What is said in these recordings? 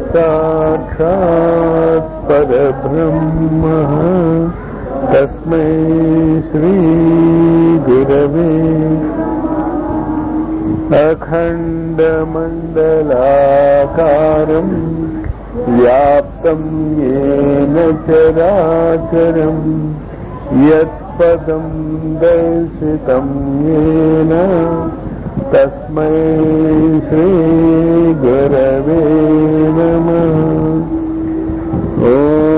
साक्षात् परब्रह्मः तस्मै श्रीगुरवे अखण्डमण्डलाकारम् व्याप्तं येन चराचरम् यत्पदं दर्शितं येन तस्मै श्रीगुरवे नमः ॐ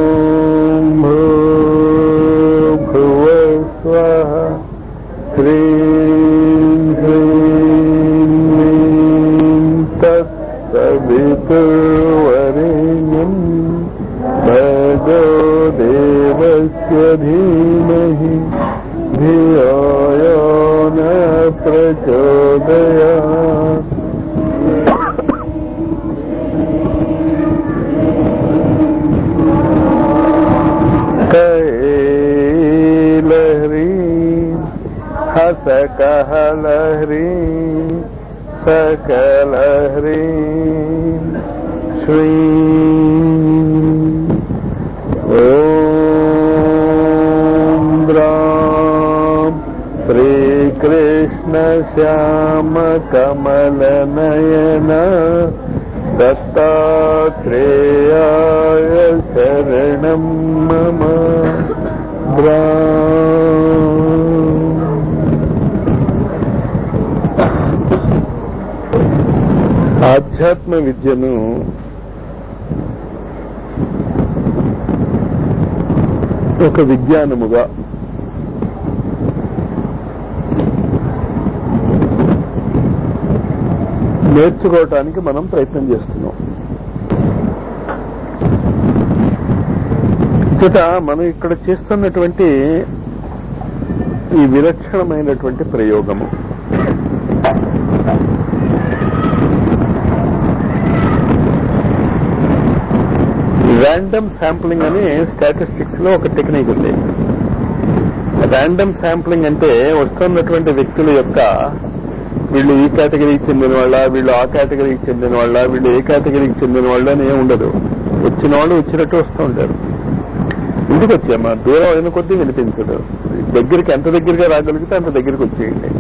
भूर्भुवस्वः ह्रीं ह्रीं ह्रीं तत्सवितुर्वरेण्यम् भगो देवस्य धीमहि धियो यो न प्रचोदयात् कैलहरी हसकहलहरी सकलहरी श्री ॐ द्रां श्रीकृष्णश्यामकमलनयन दत्तात्रेयाय शरणं मम द्रा ఆధ్యాత్మ విద్యను ఒక విజ్ఞానముగా నేర్చుకోవటానికి మనం ప్రయత్నం చేస్తున్నాం చేత మనం ఇక్కడ చేస్తున్నటువంటి ఈ విలక్షణమైనటువంటి ప్రయోగము ర్యాండమ్ శాంప్లింగ్ అని స్టాటిస్టిక్స్ లో ఒక టెక్నిక్ ఉంది ర్యాండమ్ శాంప్లింగ్ అంటే వస్తున్నటువంటి వ్యక్తుల యొక్క వీళ్ళు ఈ కేటగిరీకి చెందిన వాళ్ళ వీళ్ళు ఆ కేటగిరీకి చెందిన వాళ్ళ వీళ్ళు ఏ కేటగిరీకి చెందిన వాళ్ళు అని ఏం ఉండదు వచ్చిన వాళ్ళు వచ్చినట్టు వస్తూ ఉంటారు ఇంటికి వచ్చామా దూరం అయిన కొద్దీ వినిపించదు దగ్గరికి ఎంత దగ్గరగా రాగలిగితే అంత దగ్గరికి వచ్చేయండి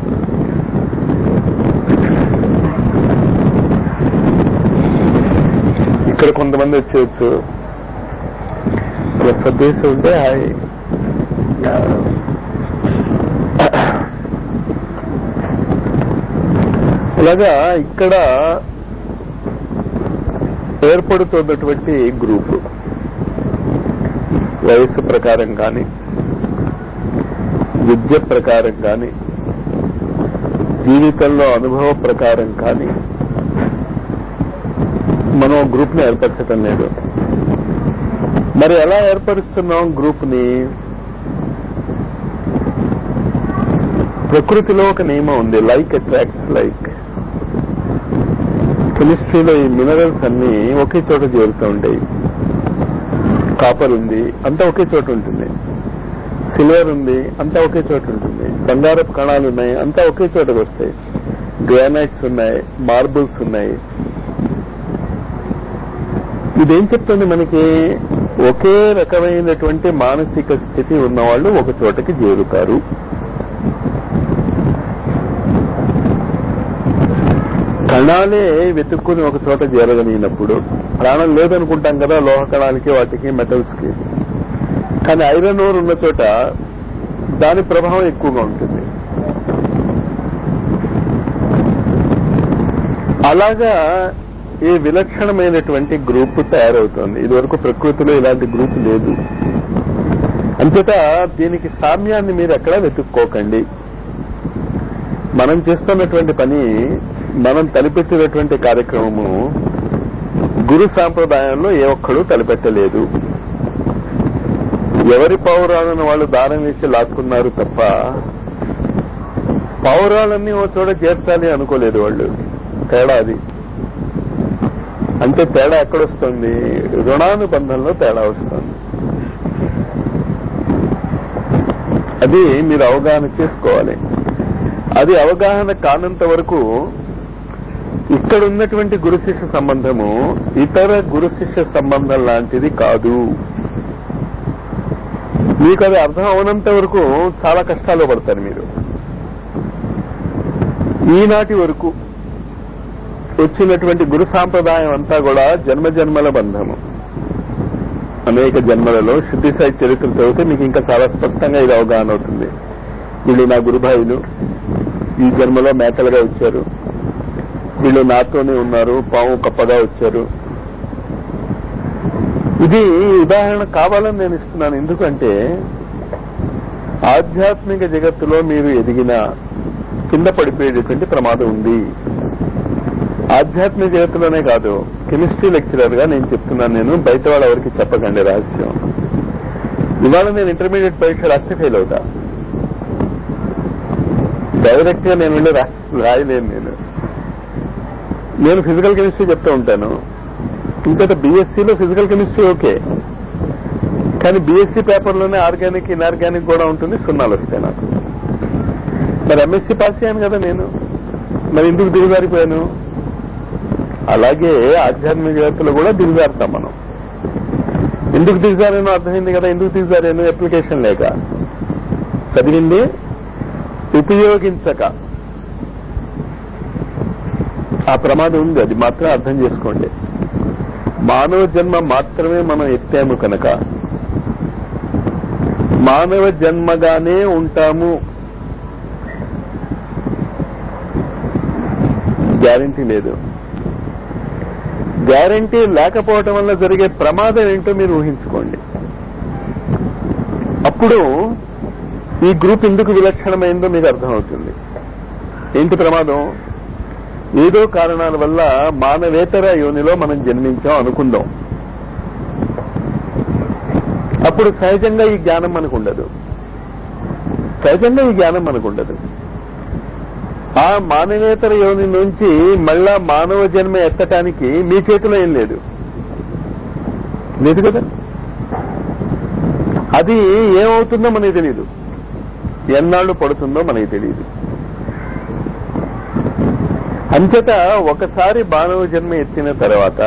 ఇక్కడ కొంతమంది వచ్చేయచ్చు ప్రదేశ్ ఉంటే హాయ్ ఇలాగా ఇక్కడ ఏర్పడుతున్నటువంటి గ్రూపు వయసు ప్రకారం కానీ విద్య ప్రకారం కానీ జీవితంలో అనుభవ ప్రకారం కానీ మనం గ్రూప్ ని ఏర్పరచటం లేదు మరి ఎలా ఏర్పరుస్తున్నాం గ్రూప్ ని ప్రకృతిలో ఒక నియమం ఉంది లైక్ అట్రాక్ట్స్ లైక్ కెమిస్ట్రీలో ఈ మినరల్స్ అన్ని ఒకే చోట చేరుతూ ఉంటాయి కాపర్ ఉంది అంతా ఒకే చోట ఉంటుంది సిల్వర్ ఉంది అంతా ఒకే చోట ఉంటుంది బంగారపు కణాలు ఉన్నాయి అంతా ఒకే చోటకు వస్తాయి గ్రానైట్స్ ఉన్నాయి మార్బుల్స్ ఉన్నాయి ఇదేం చెప్తుంది మనకి ఒకే రకమైనటువంటి మానసిక స్థితి ఉన్నవాళ్ళు ఒక చోటకి చేరుతారు కణాలే వెతుక్కుని ఒక చోట చేరగలిగినప్పుడు ప్రాణం లేదనుకుంటాం కదా లోహ కణాలకి వాటికి మెటల్స్ కి కానీ ఐరన్ ఓర్ ఉన్న చోట దాని ప్రభావం ఎక్కువగా ఉంటుంది అలాగా ఈ విలక్షణమైనటువంటి గ్రూప్ తయారవుతోంది ఇదివరకు ప్రకృతిలో ఇలాంటి గ్రూప్ లేదు అంతట దీనికి సామ్యాన్ని మీరు ఎక్కడా వెతుక్కోకండి మనం చేస్తున్నటువంటి పని మనం తలపెట్టినటువంటి కార్యక్రమము గురు సాంప్రదాయంలో ఏ ఒక్కడు తలపెట్టలేదు ఎవరి పౌరాలను వాళ్ళు దారం వేసి లాక్కున్నారు తప్ప పౌరాలన్నీ ఓ చోట చేర్చాలి అనుకోలేదు వాళ్ళు తేడా అది అంటే తేడా ఎక్కడొస్తుంది రుణానుబంధంలో తేడా వస్తుంది అది మీరు అవగాహన చేసుకోవాలి అది అవగాహన కానంత వరకు ఇక్కడ ఉన్నటువంటి గురు శిష్య సంబంధము ఇతర గురు శిష్య సంబంధం లాంటిది కాదు మీకు అది అర్థం అవనంత వరకు చాలా కష్టాలు పడతారు మీరు ఈనాటి వరకు వచ్చినటువంటి గురు సాంప్రదాయం అంతా కూడా జన్మ జన్మల బంధము అనేక జన్మలలో శుద్ధి సాయి చరిత్ర చదివితే మీకు ఇంకా చాలా స్పష్టంగా ఇది అవగాహన అవుతుంది వీళ్ళు నా గురుభాయిలు ఈ జన్మలో మేకలుగా వచ్చారు వీళ్ళు నాతోనే ఉన్నారు పాము కప్పగా వచ్చారు ఇది ఉదాహరణ కావాలని నేను ఇస్తున్నాను ఎందుకంటే ఆధ్యాత్మిక జగత్తులో మీరు ఎదిగిన కింద పడిపోయేటటువంటి ప్రమాదం ఉంది ఆధ్యాత్మిక జగత్తులోనే కాదు కెమిస్ట్రీ లెక్చరర్ గా నేను చెప్తున్నాను నేను బయట వాళ్ళు ఎవరికి చెప్పకండి రహస్యం ఇవాళ నేను ఇంటర్మీడియట్ పరీక్ష రాస్తే ఫెయిల్ అవుతా డైరెక్ట్ గా నేను వెళ్ళి రా- రాయలేను నేను నేను ఫిజికల్ కెమిస్ట్రీ చెప్తూ ఉంటాను ఇంకా బీఎస్సీలో ఫిజికల్ కెమిస్ట్రీ ఓకే కానీ బీఎస్సీ పేపర్లోనే ఆర్గానిక్ ఇన్ఆర్గానిక్ కూడా ఉంటుంది సున్నాలు వస్తాయి నాకు మరి ఎంఎస్సీ పాస్ అయ్యాను కదా నేను మరి ఎందుకు దిగుజారిపోయాను అలాగే ఆధ్యాత్మిక జగత్తులో కూడా దిగుజారుతాం మనం ఎందుకు దిగుజారానో అర్థమైంది కదా ఎందుకు దిగుజారాను అప్లికేషన్ లేక చదివింది ఉపయోగించక ఆ ప్రమాదం ఉంది అది మాత్రం అర్థం చేసుకోండి మానవ జన్మ మాత్రమే మనం ఎత్తాము కనుక మానవ జన్మగానే ఉంటాము గ్యారంటీ లేదు గ్యారంటీ లేకపోవటం వల్ల జరిగే ప్రమాదం ఏంటో మీరు ఊహించుకోండి అప్పుడు ఈ గ్రూప్ ఎందుకు విలక్షణమైందో మీకు అర్థమవుతుంది ఏంటి ప్రమాదం ఏదో కారణాల వల్ల మానవేతర యోనిలో మనం జన్మించాం అనుకుందాం అప్పుడు సహజంగా ఈ జ్ఞానం మనకు ఉండదు సహజంగా ఈ జ్ఞానం మనకు ఉండదు ఆ మానవేతర యోని నుంచి మళ్ళా మానవ జన్మ ఎత్తటానికి మీ చేతిలో ఏం లేదు లేదు కదా అది ఏమవుతుందో మనకి తెలియదు ఎన్నాళ్ళు పడుతుందో మనకి తెలియదు అంతట ఒకసారి మానవ జన్మ ఎత్తిన తర్వాత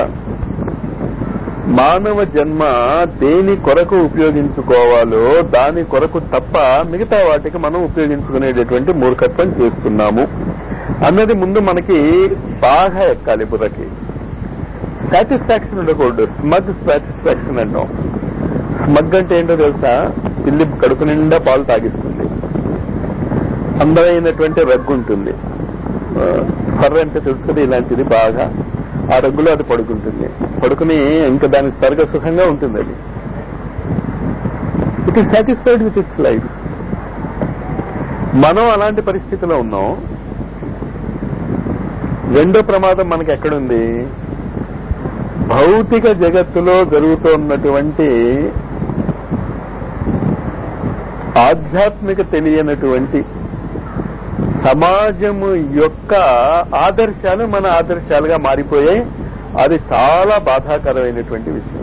మానవ జన్మ దేని కొరకు ఉపయోగించుకోవాలో దాని కొరకు తప్ప మిగతా వాటికి మనం ఉపయోగించుకునేటటువంటి మూర్ఖత్వం చేస్తున్నాము అన్నది ముందు మనకి బాగా ఎక్కాలి బుర్రకి సాటిస్ఫాక్షన్ ఉండకూడదు స్మగ్ సాటిస్ఫాక్షన్ అంటాం స్మగ్ అంటే ఏంటో తెలుసా పిల్లి కడుపు నిండా పాలు తాగిస్తుంది అందమైనటువంటి రగ్గు ఉంటుంది ఆ, ఫర్ అంటే తెలుసు కదా ఇలాంటిది బాగా ఆ రగ్గులో అది పడుకుంటుంది పడుకుని ఇంకా దాని సరిగా సుఖంగా ఉంటుంది అది it is satisfied with its life మనం అలాంటి పరిస్థితిలో ఉన్నాం రెండో ప్రమాదం మనకి ఎక్కడుంది భౌతిక జగత్తులో జరుగుతున్నటువంటి ఆధ్యాత్మిక తెలియనటువంటి సమాజము యొక్క ఆదర్శాలు మన ఆదర్శాలుగా మారిపోయాయి అది చాలా బాధాకరమైనటువంటి విషయం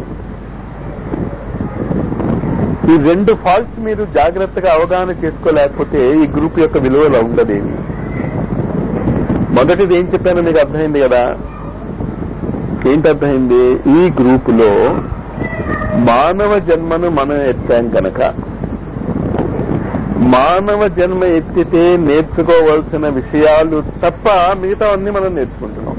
ఈ రెండు ఫాల్ట్స్ మీరు జాగ్రత్తగా అవగాహన చేసుకోలేకపోతే ఈ గ్రూప్ యొక్క విలువలు ఉండదేమి మొదటిది ఏం చెప్పానో మీకు అర్థమైంది కదా ఏంటి అర్థమైంది ఈ గ్రూపులో మానవ జన్మను మనం ఎత్తాం కనుక మానవ జన్మ ఎత్తితే నేర్చుకోవాల్సిన విషయాలు తప్ప మిగతా అన్ని మనం నేర్చుకుంటున్నాం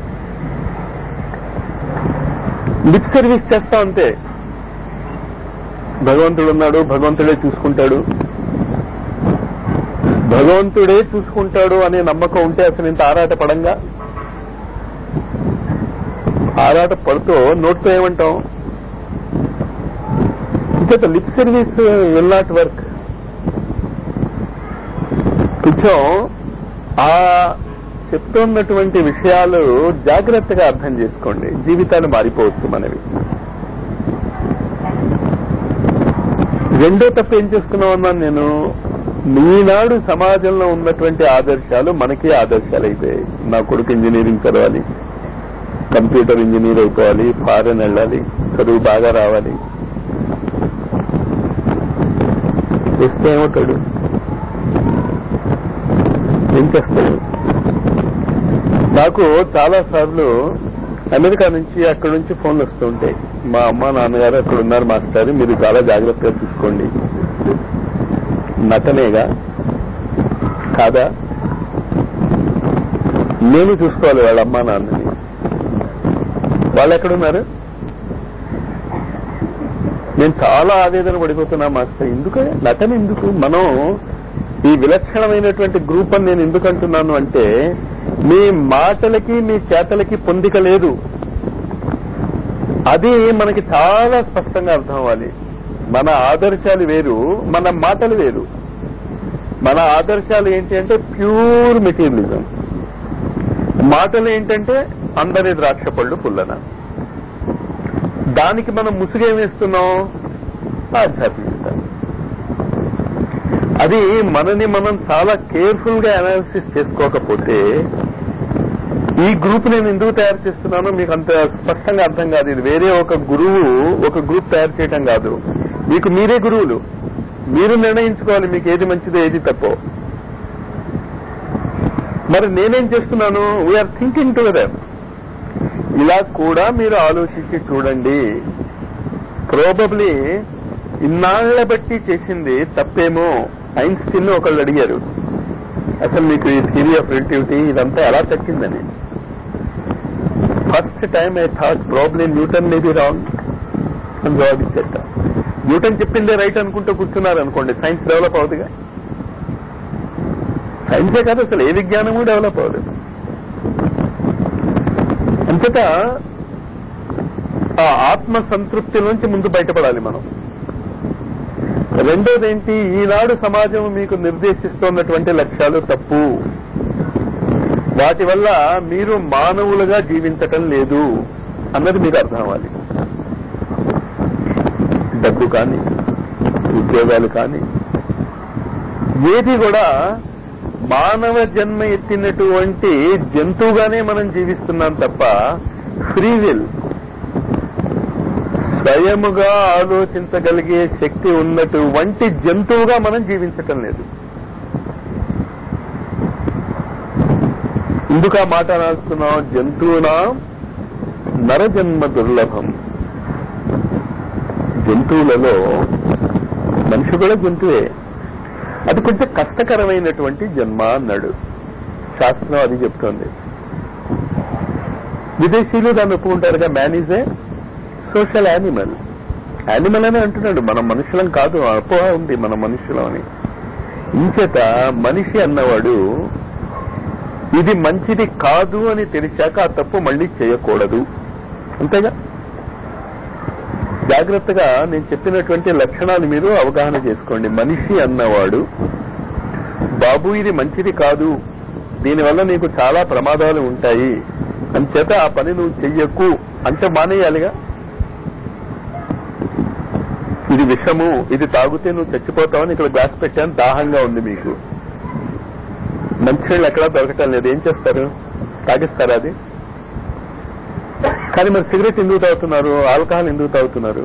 లిప్ సర్వీస్ చేస్తాం అంతే భగవంతుడు ఉన్నాడు భగవంతుడే చూసుకుంటాడు భగవంతుడే చూసుకుంటాడు అనే నమ్మకం ఉంటే అసలు ఇంత ఆరాట పడంగా ఆరాట పడుతూ నోట్తో ఏమంటాం ఇంకా lip service will not work కొంచెం ఆ చెప్తున్నటువంటి విషయాలు జాగ్రత్తగా అర్థం చేసుకోండి జీవితాలు మారిపోవచ్చు మనవి రెండో తప్పు ఏం చేస్తున్నావు అన్నాను నేను ఈనాడు సమాజంలో ఉన్నటువంటి ఆదర్శాలు మనకి ఆదర్శాలు అయిపోయాయి నా కొడుకు ఇంజనీరింగ్ చదవాలి కంప్యూటర్ ఇంజనీర్ అయిపోవాలి ఫారెన్ వెళ్ళాలి చదువు బాగా రావాలి వస్తే ఏమవుతాడు ఏం చేస్తాడు నాకు చాలా సార్లు అమెరికా నుంచి అక్కడి నుంచి ఫోన్లు వస్తూ ఉంటాయి మా అమ్మ నాన్నగారు అక్కడ ఉన్నారు మాస్టర్ మీరు చాలా జాగ్రత్తగా చూసుకోండి నటనేగా కాదా నేను చూసుకోవాలి వాళ్ళ అమ్మా నాన్నని వాళ్ళు ఎక్కడున్నారు నేను చాలా ఆవేదన పడిపోతున్నా మాస్టర్ ఎందుకు నటన ఎందుకు మనం ఈ విలక్షణమైనటువంటి గ్రూప్ అని నేను ఎందుకు అంటున్నాను అంటే మీ మాటలకి మీ చేతలకి పొందిక లేదు అది మనకి చాలా స్పష్టంగా అర్థం అవ్వాలి మన ఆదర్శాలు వేరు మన మాటలు వేరు మన ఆదర్శాలు ఏంటి అంటే ప్యూర్ మెటీరియలిజం మాటలు ఏంటంటే అందరి ద్రాక్ష పళ్ళు పుల్లన దానికి మనం ముసుగేమేస్తున్నాం ఆధ్యాత్మికత అది మనని మనం చాలా కేర్ఫుల్ గా అనాలిసిస్ చేసుకోకపోతే ఈ గ్రూప్ నేను ఎందుకు తయారు చేస్తున్నానో మీకు అంత స్పష్టంగా అర్థం కాదు ఇది వేరే ఒక గురువు ఒక గ్రూప్ తయారు చేయటం కాదు మీకు మీరే గురువులు మీరు నిర్ణయించుకోవాలి మీకు ఏది మంచిదో ఏది తప్పో మరి నేనేం చేస్తున్నాను వీఆర్ థింకింగ్ టుగెదర్ ఇలా కూడా మీరు ఆలోచించి చూడండి ప్రోబబ్లీ ఇన్నాళ్ల బట్టి చేసింది తప్పేమో ఐన్స్టీన్ ఒకళ్ళు అడిగారు అసలు మీకు ఈ థియరీ ఆఫ్ రిలేటివిటీ ఇదంతా ఎలా తగ్గిందని first time I thought probably Newton maybe wrong అని జవాబిచ్చేట న్యూటన్ చెప్పిందే రైట్ అనుకుంటూ కూర్చున్నారు అనుకోండి సైన్స్ డెవలప్ అవుతుందిగా సైన్సే కాదు అసలు ఏ విజ్ఞానము డెవలప్ అవ్వదు అంతటా ఆ ఆత్మ సంతృప్తి నుంచి ముందు బయటపడాలి మనం రెండోది ఏంటి ఈనాడు సమాజం మీకు నిర్దేశిస్తున్నటువంటి లక్ష్యాలు తప్పు వాటి వల్ల మీరు మానవులుగా జీవించటం లేదు అన్నది మీకు అర్థం అవ్వాలి డబ్బు కానీ ఉద్యోగాలు కానీ ఏది కూడా మానవ జన్మ ఎత్తినటువంటి జంతువుగానే మనం జీవిస్తున్నాం తప్ప ఫ్రీ విల్ స్వయముగా ఆలోచించగలిగే శక్తి ఉన్నటువంటి జంతువుగా మనం జీవించటం లేదు ఎందుకు ఆ మాట రాస్తున్నాం జంతువునా నరజన్మ దుర్లభం జంతువులలో మనిషి కూడా జంతువే అది కొంచెం కష్టకరమైనటువంటి జన్మ అన్నాడు శాస్త్రం అది చెప్తోంది విదేశీయులు దాన్ని ఒప్పుకుంటారుగా man is a social animal animal అని అంటున్నాడు మనం మనుషులం కాదు అపోహ ఉంది మన మనుషులం అని ఇంచేత మనిషి అన్నవాడు ఇది మంచిది కాదు అని తెలిసాక ఆ తప్పు మళ్ళీ చేయకూడదు అంతేగా జాగ్రత్తగా నేను చెప్పినటువంటి లక్షణాలు మీరు అవగాహన చేసుకోండి మనిషి అన్నవాడు బాబు ఇది మంచిది కాదు దీనివల్ల నీకు చాలా ప్రమాదాలు ఉంటాయి అంచేత ఆ పని నువ్వు చెయ్యకు అంటే మానేయాలిగా ఇది విషము ఇది తాగితే నువ్వు చచ్చిపోతావని ఇక్కడ గ్లాస్ పెట్టాను దాహంగా ఉంది మీకు మంచినీళ్ళు ఎక్కడా దొరకటం లేదు ఏం చేస్తారు తాగిస్తారా అది కానీ మరి సిగరెట్ ఎందుకు తాగుతున్నారు ఆల్కహాల్ ఎందుకు తాగుతున్నారు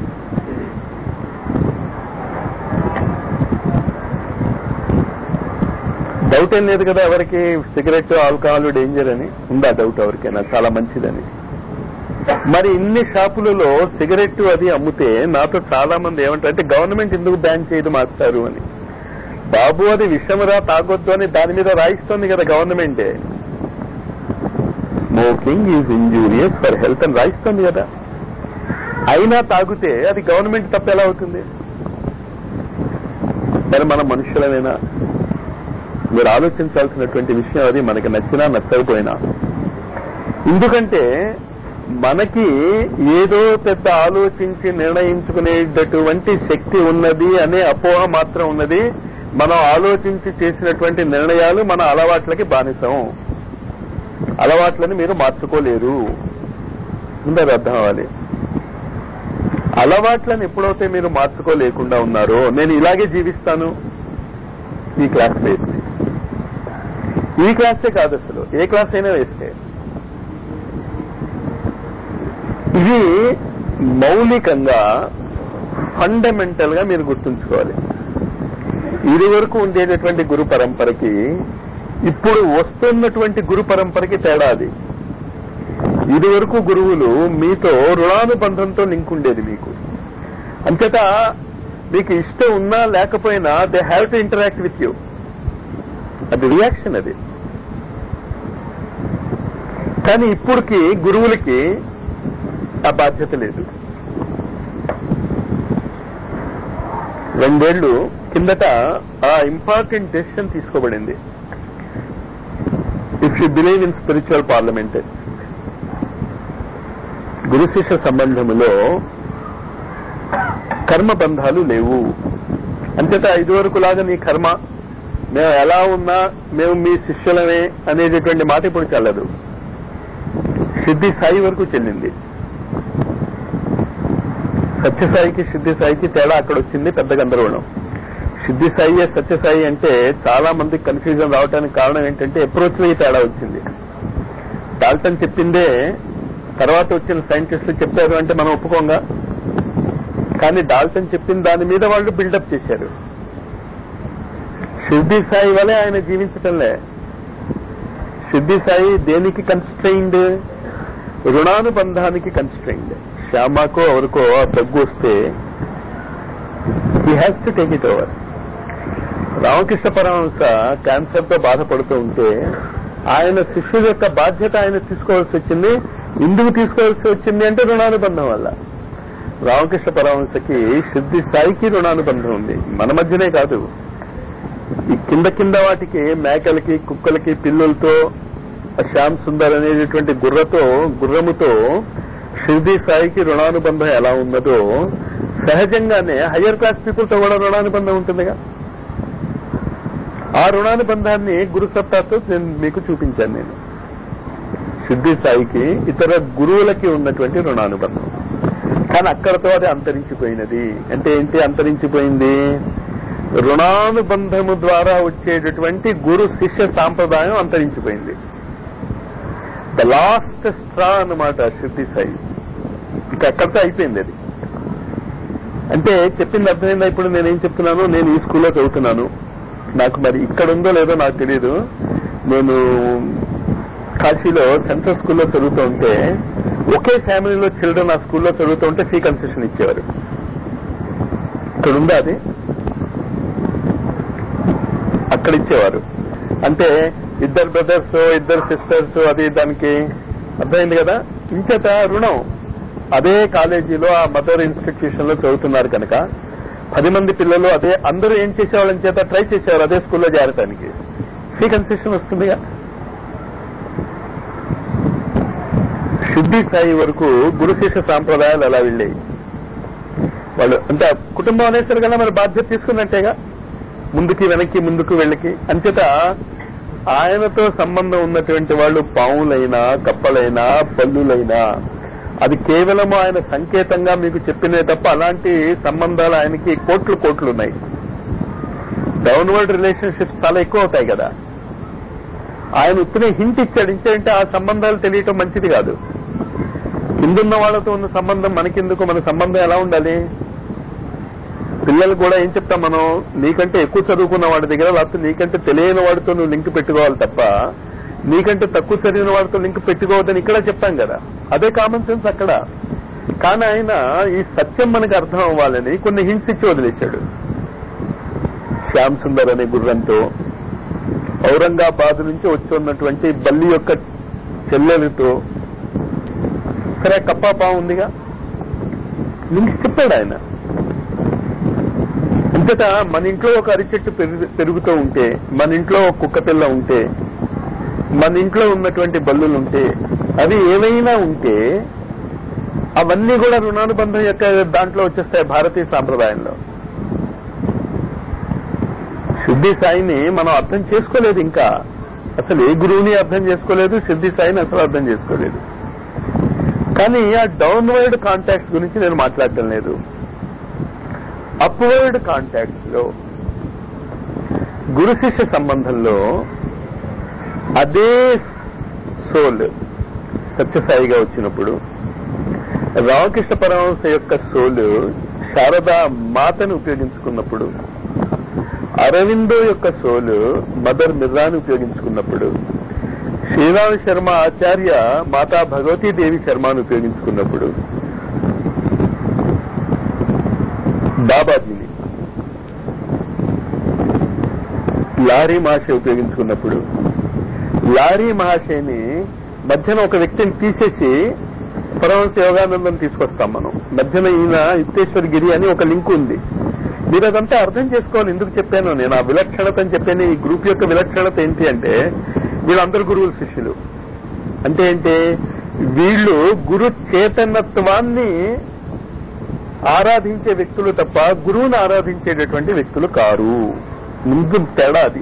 డౌట్ ఏం లేదు కదా ఎవరికి సిగరెట్ ఆల్కహాల్ డేంజర్ అని ఉందా డౌట్ ఎవరికైనా చాలా మంచిదని మరి ఇన్ని షాపులలో సిగరెట్ అది అమ్ముతే నాతో చాలా మంది ఏమంటారు అంటే గవర్నమెంట్ ఎందుకు బ్యాన్ చేయదు మాస్టారు అని బాబు అది విషమరా తాగొద్దు అని దాని మీద రాయిస్తోంది కదా గవర్నమెంటే smoking is injurious for health అని రాయిస్తోంది కదా అయినా తాగితే అది గవర్నమెంట్ తప్ప ఎలా అవుతుంది మరి మన మనుషులమైనా మీరు ఆలోచించాల్సినటువంటి విషయం అది మనకి నచ్చినా నచ్చకపోయినా ఎందుకంటే మనకి ఏదో పెద్ద ఆలోచించి నిర్ణయించుకునేటటువంటి శక్తి ఉన్నది అనే అపోహ మాత్రం ఉన్నది మనం ఆలోచించి చేసినటువంటి నిర్ణయాలు మన అలవాట్లకి బానిసం అలవాట్లని మీరు మార్చుకోలేరు ముందది అర్థం అవ్వాలి అలవాట్లను ఎప్పుడైతే మీరు మార్చుకోలేకుండా ఉన్నారో నేను ఇలాగే జీవిస్తాను ఈ క్లాస్ వేసి ఈ క్లాసే కాదు అసలు ఏ క్లాస్ అయినా వేస్తే ఇది మౌలికంగా ఫండమెంటల్ గా మీరు గుర్తుంచుకోవాలి ఇది వరకు ఉండేటటువంటి గురు పరంపరకి ఇప్పుడు వస్తున్నటువంటి గురు పరంపరకి తేడా అది ఇదివరకు గురువులు మీతో రుణానుబంధంతో లింక్ ఉండేది మీకు అంచేత మీకు ఇష్టం ఉన్నా లేకపోయినా they have to interact with you అది రియాక్షన్ అది కానీ ఇప్పుడుకి గురువులకి ఆ బాధ్యత లేదు రెండేళ్లు కిందట ఆ ఇంపార్టెంట్ డెసిషన్ తీసుకోబడింది if you believe in spiritual parliament గురు శిష్య సంబంధములో కర్మ బంధాలు లేవు అంతేత ఇదివరకు లాగా నీ కర్మ మేము ఎలా ఉన్నా మేము మీ శిష్యులమే అనేటటువంటి మాట ఇప్పుడు చెల్లదు సిద్ధి సాయి వరకు చెల్లింది సత్యసాయికి సిద్ధి సాయికి తేడా అక్కడ వచ్చింది పెద్ద గందరగోళం సిద్ధి సాయి సత్యసాయి అంటే చాలా మందికి కన్ఫ్యూజన్ రావడానికి కారణం ఏంటంటే అప్రోచ్ లో ఈ తేడా వచ్చింది డాల్టన్ చెప్పిందే తర్వాత వచ్చిన సైంటిస్టులు చెప్పారు అంటే మనం ఒప్పుకోంగా కానీ డాల్టన్ చెప్పిన దాని మీద వాళ్ళు బిల్డప్ చేశారు సిద్ధి సాయి వలె ఆయన జీవించటంలే సిద్ధి సాయి దేనికి కన్స్ట్రైన్డ్ రుణానుబంధానికి కన్స్ట్రైన్డ్ శ్యామకో ఎవరికో ఆ దగ్గు వస్తే he has to take it over Ramakrishna Paramahamsa cancer తో బాధపడుతూ ఉంటే ఆయన శిష్యుల యొక్క బాధ్యత ఆయన తీసుకోవాల్సి వచ్చింది ఎందుకు తీసుకోవాల్సి వచ్చింది అంటే రుణానుబంధం వల్ల రామకృష్ణ పరమహంసకి సిద్ధి సాయికి రుణానుబంధం ఉంది మన మధ్యనే కాదు ఈ కింద కింద వాటికి మేకలకి కుక్కలకి పిల్లులతో శ్యామ్ సుందర్ అనేటటువంటి గుర్రతో గుర్రముతో షిర్దీ సాయికి రుణానుబంధం ఎలా ఉన్నదో సహజంగానే హయ్యర్ క్లాస్ పీపుల్ తో కూడా రుణానుబంధం ఉంటుందిగా ఆ రుణానుబంధాన్ని గురు సత్తాతో నేను మీకు చూపించాను నేను సిద్ధి సాయికి ఇతర గురువులకి ఉన్నటువంటి రుణానుబంధం కానీ అక్కడతో అది అంతరించిపోయినది అంటే ఏంటి అంతరించిపోయింది రుణానుబంధము ద్వారా వచ్చేటటువంటి గురు శిష్య సాంప్రదాయం అంతరించిపోయింది ద లాస్ట్ స్ట్రా అన్నమాట సిద్ధి సాయి ఇక అక్కడితో అయిపోయింది అది అంటే చెప్పింది అర్థమైందా ఇప్పుడు నేనేం చెప్తున్నాను నేను ఈ స్కూల్లో చదువుతున్నాను నాకు మరి ఇక్కడ ఉందో లేదో నాకు తెలియదు నేను కాశీలో సెంట్రల్ స్కూల్లో చదువుతూ ఉంటే ఒకే ఫ్యామిలీలో చిల్డ్రన్ ఆ స్కూల్లో చదువుతూ ఉంటే ఫీ కన్సెషన్ ఇచ్చేవారు ఇక్కడ ఉందా అది అక్కడ ఇచ్చేవారు అంటే ఇద్దరు బ్రదర్స్ ఇద్దరు సిస్టర్స్ అది దానికి అర్థమైంది కదా ఇంచేత రుణం అదే కాలేజీలో ఆ మదర్ ఇన్స్టిట్యూషన్ లో చదువుతున్నారు కనుక పది మంది పిల్లలు అదే అందరూ ఏం చేసేవాళ్ళని చేత ట్రై చేసేవారు అదే స్కూల్లో చేరటానికి ఫీ కన్సెషన్ వస్తుందిగా శుద్ధి స్థాయి వరకు గురు శిష్య సాంప్రదాయాలు అలా వెళ్ళాయి వాళ్ళు అంటే కుటుంబం అనేసరి కదా మరి బాధ్యత తీసుకున్నట్టేగా ముందుకి వెనక్కి ముందుకు వెళ్ళకి అంచేత ఆయనతో సంబంధం ఉన్నటువంటి వాళ్ళు పావులైనా కప్పలైనా పల్లులైనా అది కేవలం ఆయన సంకేతంగా మీకు చెప్పినే తప్ప అలాంటి సంబంధాలు ఆయనకి కోట్లు కోట్లు ఉన్నాయి డౌన్వర్డ్ రిలేషన్షిప్స్ చాలా ఎక్కువ అవుతాయి కదా ఆయన ఉత్తినే హింట్ ఇచ్చాడు ఇచ్చాడంటే ఆ సంబంధాలు తెలియటం మంచిది కాదు కిందున్న వాళ్ళతో ఉన్న సంబంధం మనకెందుకు మన సంబంధం ఎలా ఉండాలి పిల్లలు కూడా ఏం చెప్తాం మనం నీకంటే ఎక్కువ చదువుకున్న వాడి దగ్గర లేకపోతే నీకంటే తెలియని వాడితో నువ్వు లింక్ పెట్టుకోవాలి తప్ప నీకంటే తక్కువ చదివిన వాడితో లింక్ పెట్టుకోవద్దని ఇక్కడ చెప్తాం కదా అదే కామన్ సెన్స్ అక్కడ కానీ ఆయన ఈ సత్యం మనకు అర్థం అవ్వాలని కొన్ని హింట్స్ ఇచ్చి వదిలేశాడు శ్యామ్ సుందర్ అనే గుర్రంతో ఔరంగాబాద్ నుంచి వచ్చున్నటువంటి బల్లి యొక్క చెల్లెలతో సరే కప్పాపా ఉందిగా లింక్స్ చెప్పాడు ఆయన అంతట మన ఇంట్లో ఒక అరిచెట్టు పెరుగు- పెరుగుతూ ఉంటే మన ఇంట్లో ఒక కుక్క పిల్ల ఉంటే మన ఇంట్లో ఉన్నటువంటి బల్లులు ఉంటే అవి ఏవైనా ఉంటే అవన్నీ కూడా రుణానుబంధం యొక్క దాంట్లో వచ్చేస్తాయి భారతీయ సాంప్రదాయంలో సిద్ధి సాయిని మనం అర్థం చేసుకోలేదు ఇంకా అసలు ఏ గురువుని అర్థం చేసుకోలేదు సిద్ధి సాయిని అసలు అర్థం చేసుకోలేదు కానీ ఆ డౌన్వర్డ్ కాంటాక్ట్స్ గురించి నేను మాట్లాడటం లేదు అప్వర్డ్ కాంటాక్ట్స్ లో గురు శిష్య సంబంధంలో అదే సోల్ సత్యసాయిగా వచ్చినప్పుడు రామకృష్ణ పరమహంస యొక్క సోల్ శారదా మాతను ఉపయోగించుకున్నప్పుడు అరవిందో యొక్క సోలు మదర్ మిర్రాని ఉపయోగించుకున్నప్పుడు శ్రీరామ్ శర్మ ఆచార్య మాతా భగవతీ దేవి శర్మను ఉపయోగించుకున్నప్పుడు బాబాజీని లారీ మహాశయ ఉపయోగించుకున్నప్పుడు లారీ మహాశయని మధ్యన ఒక వ్యక్తిని తీసేసి పరమహంస యోగానందం తీసుకొస్తాం మనం మధ్యన ఈయన యుక్తేశ్వర గిరి అని ఒక లింక్ ఉంది మీరు అదంతా అర్థం చేసుకోవాలి ఎందుకు చెప్పాను నేను ఆ విలక్షణత అని చెప్పాను ఈ గ్రూప్ యొక్క విలక్షణత ఏంటి అంటే వీళ్ళందరూ గురువుల శిష్యులు అంటే ఏంటి వీళ్ళు గురు చేతనత్వాన్ని ఆరాధించే వ్యక్తులు తప్ప గురువుని ఆరాధించేటటువంటి వ్యక్తులు కారు ముందు తేడా అది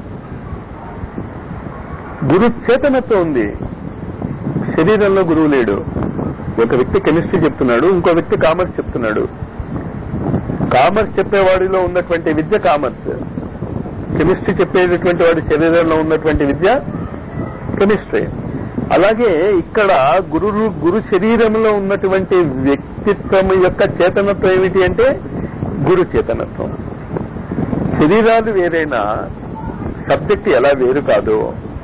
గురు చేతనత్వం ఉంది శరీరంలో గురువు లేడు ఒక వ్యక్తి కెమిస్ట్రీ చెప్తున్నాడు ఇంకో వ్యక్తి కామర్స్ చెప్తున్నాడు కామర్స్ చెప్పేవాడిలో ఉన్నటువంటి విద్య కామర్స్ కెమిస్ట్రీ చెప్పేటటువంటి వాడి శరీరంలో ఉన్నటువంటి విద్య కెమిస్ట్రీ అలాగే ఇక్కడ గురు గురు శరీరంలో ఉన్నటువంటి వ్యక్తిత్వం యొక్క చేతనత్వం ఏమిటి అంటే గురు చేతనత్వం శరీరాలు వేరైనా సబ్జెక్ట్ ఎలా వేరు కాదో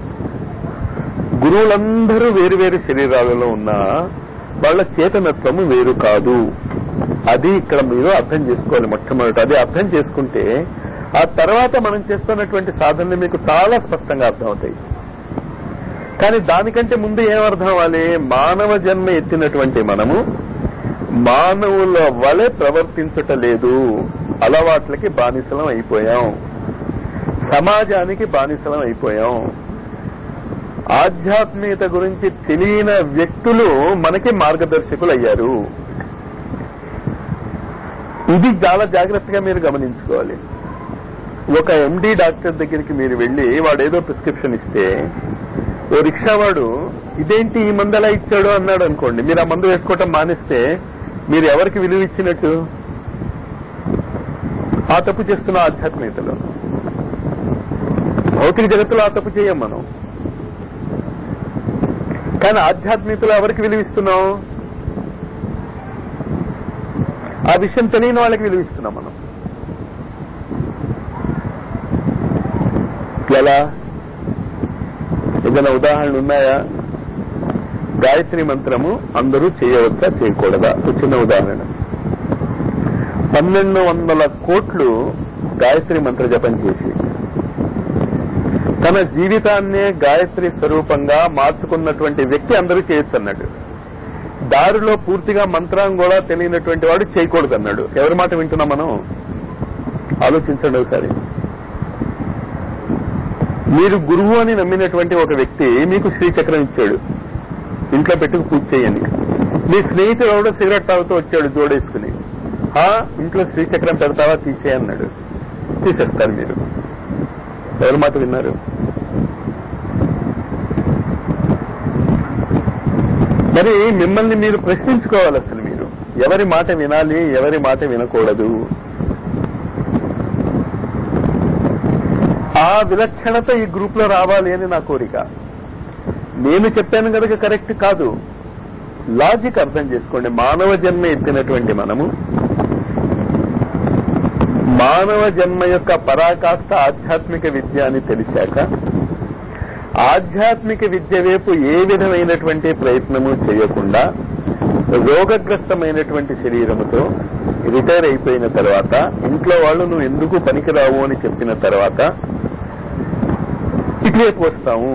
గురువులందరూ వేరు వేరు శరీరాలలో ఉన్నా వాళ్ళ చేతనత్వము వేరు కాదు అది ఇక్కడ మీరు అర్థం చేసుకోవాలి మొట్టమొదటి అది అర్థం చేసుకుంటే ఆ తర్వాత మనం చేస్తున్నటువంటి సాధనలు మీకు చాలా స్పష్టంగా అర్థమవుతాయి కానీ దానికంటే ముందు ఏమర్థం అవ్వాలి మానవ జన్మ ఎత్తినటువంటి మనము మానవుల వలె ప్రవర్తించట లేదు అలవాట్లకి బానిసలం అయిపోయాం సమాజానికి బానిసలం అయిపోయాం ఆధ్యాత్మికత గురించి తెలియని వ్యక్తులు మనకి మార్గదర్శకులు అయ్యారు ఇది చాలా జాగ్రత్తగా మీరు గమనించుకోవాలి ఒక ఎండి డాక్టర్ దగ్గరికి మీరు వెళ్లి వాడు ఏదో ప్రిస్క్రిప్షన్ ఇస్తే ఓ రిక్షావాడు ఇదేంటి ఈ మందు ఎలా ఇచ్చాడు అన్నాడు అనుకోండి మీరు ఆ మందు వేసుకోవటం మానేస్తే మీరు ఎవరికి విలువ ఇచ్చినట్టు ఆ తప్పు చేస్తున్న ఆధ్యాత్మికతలో భౌతిక జగత్తులో ఆ తప్పు చేయం మనం కానీ ఆధ్యాత్మికతలో ఎవరికి విలువిస్తున్నాం ఆ విషయం తెలియని వాళ్ళకి విలువిస్తున్నాం మనం ఎలా ఏదైనా ఉదాహరణలు ఉన్నాయా గాయత్రి మంత్రము అందరూ చేయవచ్చా చేయకూడదా ఒక చిన్న ఉదాహరణ పన్నెండు వందల కోట్లు గాయత్రి మంత్ర జపం చేసి తన జీవితాన్నే గాయత్రి స్వరూపంగా మార్చుకున్నటువంటి వ్యక్తి అందరూ చేయొచ్చు అన్నాడు దారిలో పూర్తిగా మంత్రం కూడా తెలియనటువంటి వాడు చేయకూడదు అన్నాడు ఎవరి మాట వింటున్నాం మనం ఆలోచించండి ఒకసారి మీరు గురువు అని నమ్మినటువంటి ఒక వ్యక్తి మీకు శ్రీచక్రం ఇచ్చాడు ఇంట్లో పెట్టుకు పూజ చేయండి మీ స్నేహితుడు ఎవడో సిగరెట్ తాగుతూ వచ్చాడు జోడేసుకుని ఆ ఇంట్లో శ్రీచక్రం పెడతావా తీసే అన్నాడు తీసేస్తారు మీరు ఎవరి మాట విన్నారు మరి మిమ్మల్ని మీరు ప్రశ్నించుకోవాలి అసలు మీరు ఎవరి మాట వినాలి ఎవరి మాట వినకూడదు ఆ విలక్షణత ఈ గ్రూప్ లో రావాలి అని నా కోరిక నేను చెప్పాను కనుక కరెక్ట్ కాదు లాజిక్ అర్థం చేసుకోండి మానవ జన్మ ఎత్తినటువంటి మనము మానవ జన్మ యొక్క పరాకాష్ట ఆధ్యాత్మిక విద్య అని తెలిసాక ఆధ్యాత్మిక విద్య వైపు ఏ విధమైనటువంటి ప్రయత్నము చేయకుండా రోగగ్రస్తమైనటువంటి శరీరముతో రిటైర్ అయిపోయిన తర్వాత ఇంట్లో వాళ్ళు నువ్వు ఎందుకు పనికిరావు అని చెప్పిన తర్వాత ఇటువైపు వస్తాము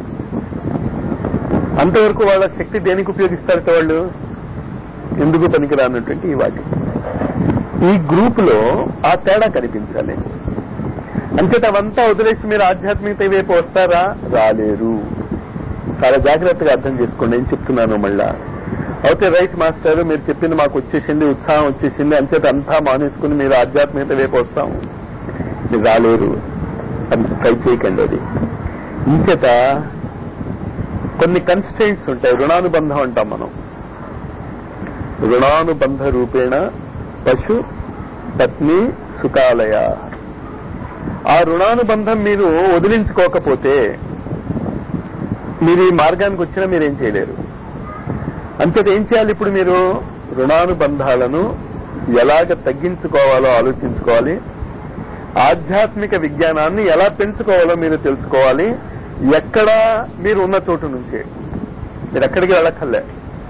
అంతవరకు వాళ్ళ శక్తి దేనికి ఉపయోగిస్తారట వాళ్ళు ఎందుకు పనికిరానటువంటి ఈ వాటి ఈ గ్రూప్ లో ఆ తేడా కనిపించాలి అంచేత అవంతా వదిలేసి మీరు ఆధ్యాత్మికత వైపు వస్తారా రాలేరు చాలా జాగ్రత్తగా అర్థం చేసుకోండి ఏం చెప్తున్నాను మళ్ళా ఓకే రైట్ మాస్టర్ మీరు చెప్పింది మాకు వచ్చేసింది ఉత్సాహం వచ్చేసింది అంచేత అంతా మానేసుకుని మీరు ఆధ్యాత్మికత వైపు వస్తాం మీరు రాలేరు అది ట్రై చేయకండి అది ఇంచేత కొన్ని కన్స్టెంట్స్ ఉంటాయి రుణానుబంధం అంటాం మనం రుణానుబంధ రూపేణ పశు పత్ని సుఖాలయ ఆ రుణానుబంధం మీరు వదిలించుకోకపోతే మీరు ఈ మార్గానికి వచ్చినా మీరేం చేయలేరు అంతేత ఏం చేయాలి ఇప్పుడు మీరు రుణానుబంధాలను ఎలాగ తగ్గించుకోవాలో ఆలోచించుకోవాలి ఆధ్యాత్మిక విజ్ఞానాన్ని ఎలా పెంచుకోవాలో మీరు తెలుసుకోవాలి ఎక్కడ మీరు ఉన్న చోటు నుంచే మీరు ఎక్కడికి వెళ్ళక్కర్లే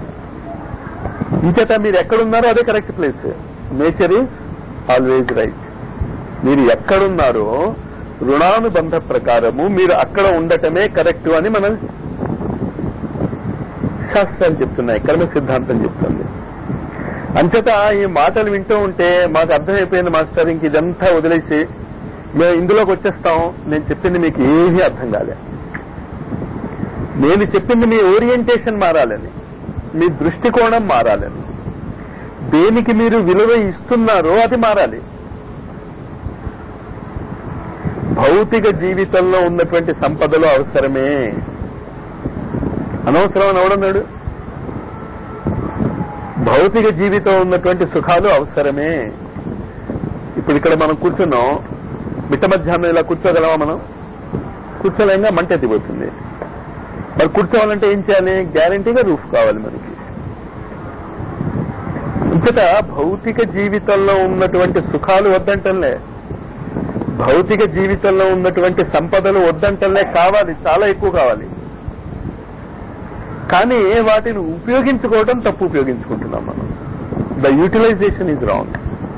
ఇంచేత మీరు ఎక్కడున్నారో అదే correct place nature is always right మీరు ఎక్కడున్నారో రుణానుబంధ ప్రకారము మీరు అక్కడ ఉండటమే కరెక్ట్ అని మనం శాస్త్రాలు చెప్తున్నాయి కర్మ సిద్ధాంతం చెప్తుంది అంతటా ఈ మాటలు వింటూ ఉంటే మాకు అర్థమైపోయింది మాస్టర్ ఇంక ఇదంతా వదిలేసి మేము ఇందులోకి వచ్చేస్తాం నేను చెప్పింది మీకు ఏమీ అర్థం కాలే నేను చెప్పింది మీ ఓరియంటేషన్ మారాలని మీ దృష్టికోణం మారాలని దేనికి మీరు విలువ ఇస్తున్నారో అది మారాలి భౌతిక జీవితంలో ఉన్నటువంటి సంపదలు అవసరమే అనవసరం అని ఎవడన్నాడు భౌతిక జీవితం ఉన్నటువంటి సుఖాలు అవసరమే ఇప్పుడు ఇక్కడ మనం కూర్చున్నాం మిట్ట మధ్యాహ్నం ఇలా కూర్చోగలమా మనం కూర్చోలేంగా మంట ఎత్తిపోతుంది మరి కూర్చోవాలంటే ఏం చేయాలి గ్యారంటీగా రూఫ్ కావాలి మనకి ఇంకట భౌతిక జీవితంలో ఉన్నటువంటి సుఖాలు వద్దంటలే భౌతిక జీవితంలో ఉన్నటువంటి సంపదలు వద్దంటలే కావాలి చాలా ఎక్కువ కావాలి కానీ వాటిని ఉపయోగించుకోవడం తప్పు ఉపయోగించుకుంటున్నాం మనం ద యూటిలైజేషన్ ఈజ్ రాంగ్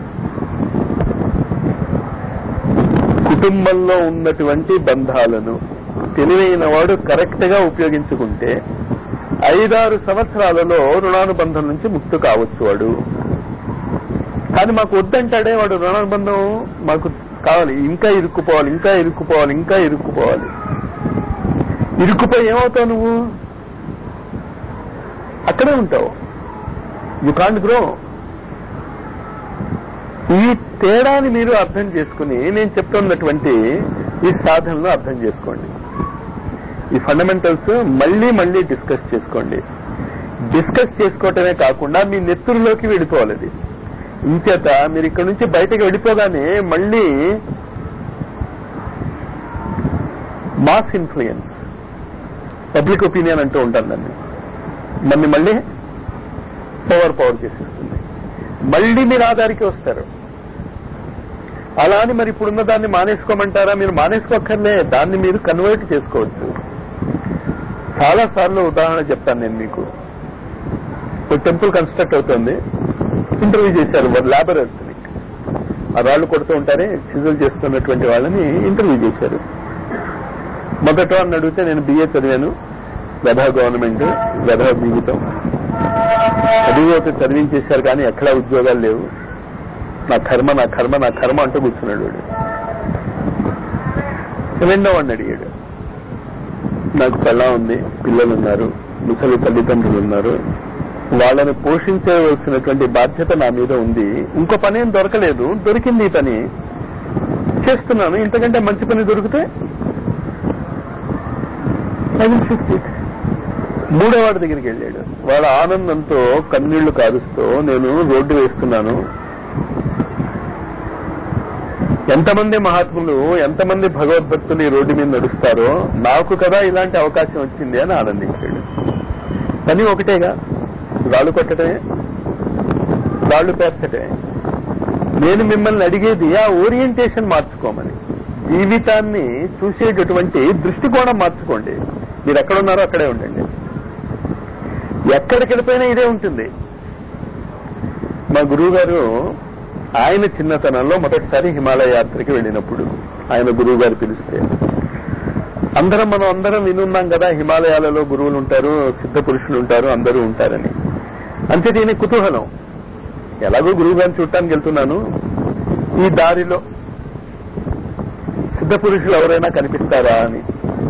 కుటుంబంలో ఉన్నటువంటి బంధాలను తెలివైన వాడు కరెక్ట్ గా ఉపయోగించుకుంటే ఐదారు సంవత్సరాలలో రుణానుబంధం నుంచి ముక్తు కావచ్చు వాడు కానీ మాకు వద్దంటాడే వాడు రుణానుబంధం మాకు కావాలి ఇంకా ఇరుక్కుపోవాలి ఇంకా ఇరుక్కుపోవాలి ఇంకా ఇరుక్కుపోవాలి ఇరుక్కుపోయి ఏమవుతావు నువ్వు అక్కడే ఉంటావు యు కాంట్ గ్రో ఈ తేడాని మీరు అర్థం చేసుకుని నేను చెప్తున్నటువంటి ఈ సాధనలు అర్థం చేసుకోండి ఈ ఫండమెంటల్స్ మళ్ళీ మళ్ళీ డిస్కస్ చేసుకోండి డిస్కస్ చేసుకోవటమే కాకుండా మీ నెత్తురులోకి వెళ్ళిపోవాలి అది ఇంచేత మీరు ఇక్కడ నుంచి బయటకు వెళ్ళిపోగానే మళ్ళీ మాస్ ఇన్ఫ్లుయెన్స్ పబ్లిక్ ఒపీనియన్ అంటూ ఉంటాను దాన్ని మళ్ళీ మళ్ళీ పవర్ పవర్ చేసేస్తుంది మళ్ళీ మీరు ఆధారికి వస్తారు అలా అని మరి ఇప్పుడున్న దాన్ని మానేసుకోమంటారా మీరు మానేసుకోక్కర్లే దాన్ని మీరు కన్వర్ట్ చేసుకోవచ్చు చాలా సార్లు ఉదాహరణ చెప్తాను నేను మీకు ఒక టెంపుల్ కన్స్ట్రక్ట్ అవుతుంది ఇంటర్వ్యూ చేశారు ల్యాబొరేటరీ ఆ రాళ్లు కొడుతూ ఉంటారే చిజుల్ చేస్తున్నటువంటి వాళ్ళని ఇంటర్వ్యూ చేశారు మొదట అని అడిగితే నేను బిఏ చదివాను గధా గవర్నమెంట్ గధా జీవితం చదివి ఒక చదివించేశారు కానీ ఎక్కడా ఉద్యోగాలు లేవు నా కర్మ నా కర్మ నా కర్మ అంటూ కూర్చున్నాడు వాడు రెండో వాడిని అడిగాడు నాకు పెళ్ళ ఉంది పిల్లలు ఉన్నారు ముసలి తల్లిదండ్రులు ఉన్నారు వాళ్ళని పోషించవలసినటువంటి బాధ్యత నా మీద ఉంది ఇంకో పని ఏం దొరకలేదు దొరికింది ఈ పని చేస్తున్నాను ఇంతకంటే మంచి పని దొరికితే ఐ విల్ ఫిక్స్ ఇట్ మూడో వాడి దగ్గరికి వెళ్ళాడు వాడు ఆనందంతో కన్నీళ్లు కారుస్తూ నేను రోడ్డు వేస్తున్నాను ఎంతమంది మహాత్ములు ఎంతమంది భగవద్భక్తులు ఈ రోడ్డు మీద నడుస్తారో నాకు కదా ఇలాంటి అవకాశం వచ్చింది అని ఆనందించాడు పని ఒకటేగా రాళ్ళు కొట్టడమే రాళ్ళు పేర్చటమే నేను మిమ్మల్ని అడిగేది ఆ ఓరియంటేషన్ మార్చుకోమని జీవితాన్ని చూసేటటువంటి దృష్టికోణం మార్చుకోండి మీరు ఎక్కడున్నారో అక్కడే ఉండండి ఎక్కడికి వెళ్ళిపోయినా ఇదే ఉంటుంది మా గురువు గారు ఆయన చిన్నతనంలో మొదటిసారి హిమాలయ యాత్రకి వెళ్ళినప్పుడు ఆయన గురువు గారు పిలిస్తే అందరం మనం అందరం వినున్నాం కదా హిమాలయాలలో గురువులు ఉంటారు సిద్ధ పురుషులు ఉంటారు అందరూ ఉంటారని అంతే దీని కుతూహలం ఎలాగో గురువు గారిని చూడటానికి వెళ్తున్నాను ఈ దారిలో సిద్ధ పురుషులు ఎవరైనా కనిపిస్తారా అని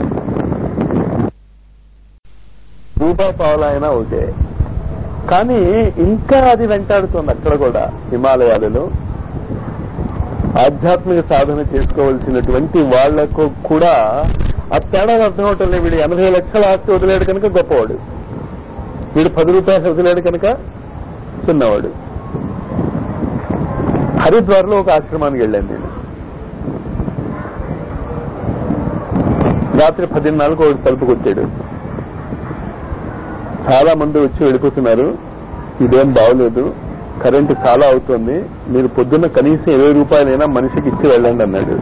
రూపా పావులైనా ఓకే కానీ ఇంకా అది వెంటాడుతోంది అక్కడ కూడా హిమాలయాలలో ఆధ్యాత్మిక సాధన చేసుకోవలసినటువంటి వాళ్లకు కూడా ఆ తేడా అర్థం అవటం లేదు వీడు ఎనభై లక్షల ఆస్తి వదిలేడు కనుక గొప్పవాడు వీడు పది రూపాయలు వదిలేడు కనుక చిన్నవాడు హరిద్వార్లో ఒక ఆశ్రమానికి వెళ్ళాను నేను రాత్రి పదిన్నరకు ఒకటి తలుపు కొట్టాడు చాలా మంది వచ్చి వెళ్ళిపోతున్నారు ఇదేం బాగోలేదు కరెంటు చాలా అవుతుంది మీరు పొద్దున్న కనీసం ఇరవై రూపాయలైనా మనిషికి ఇచ్చి వెళ్ళండి అన్నాడు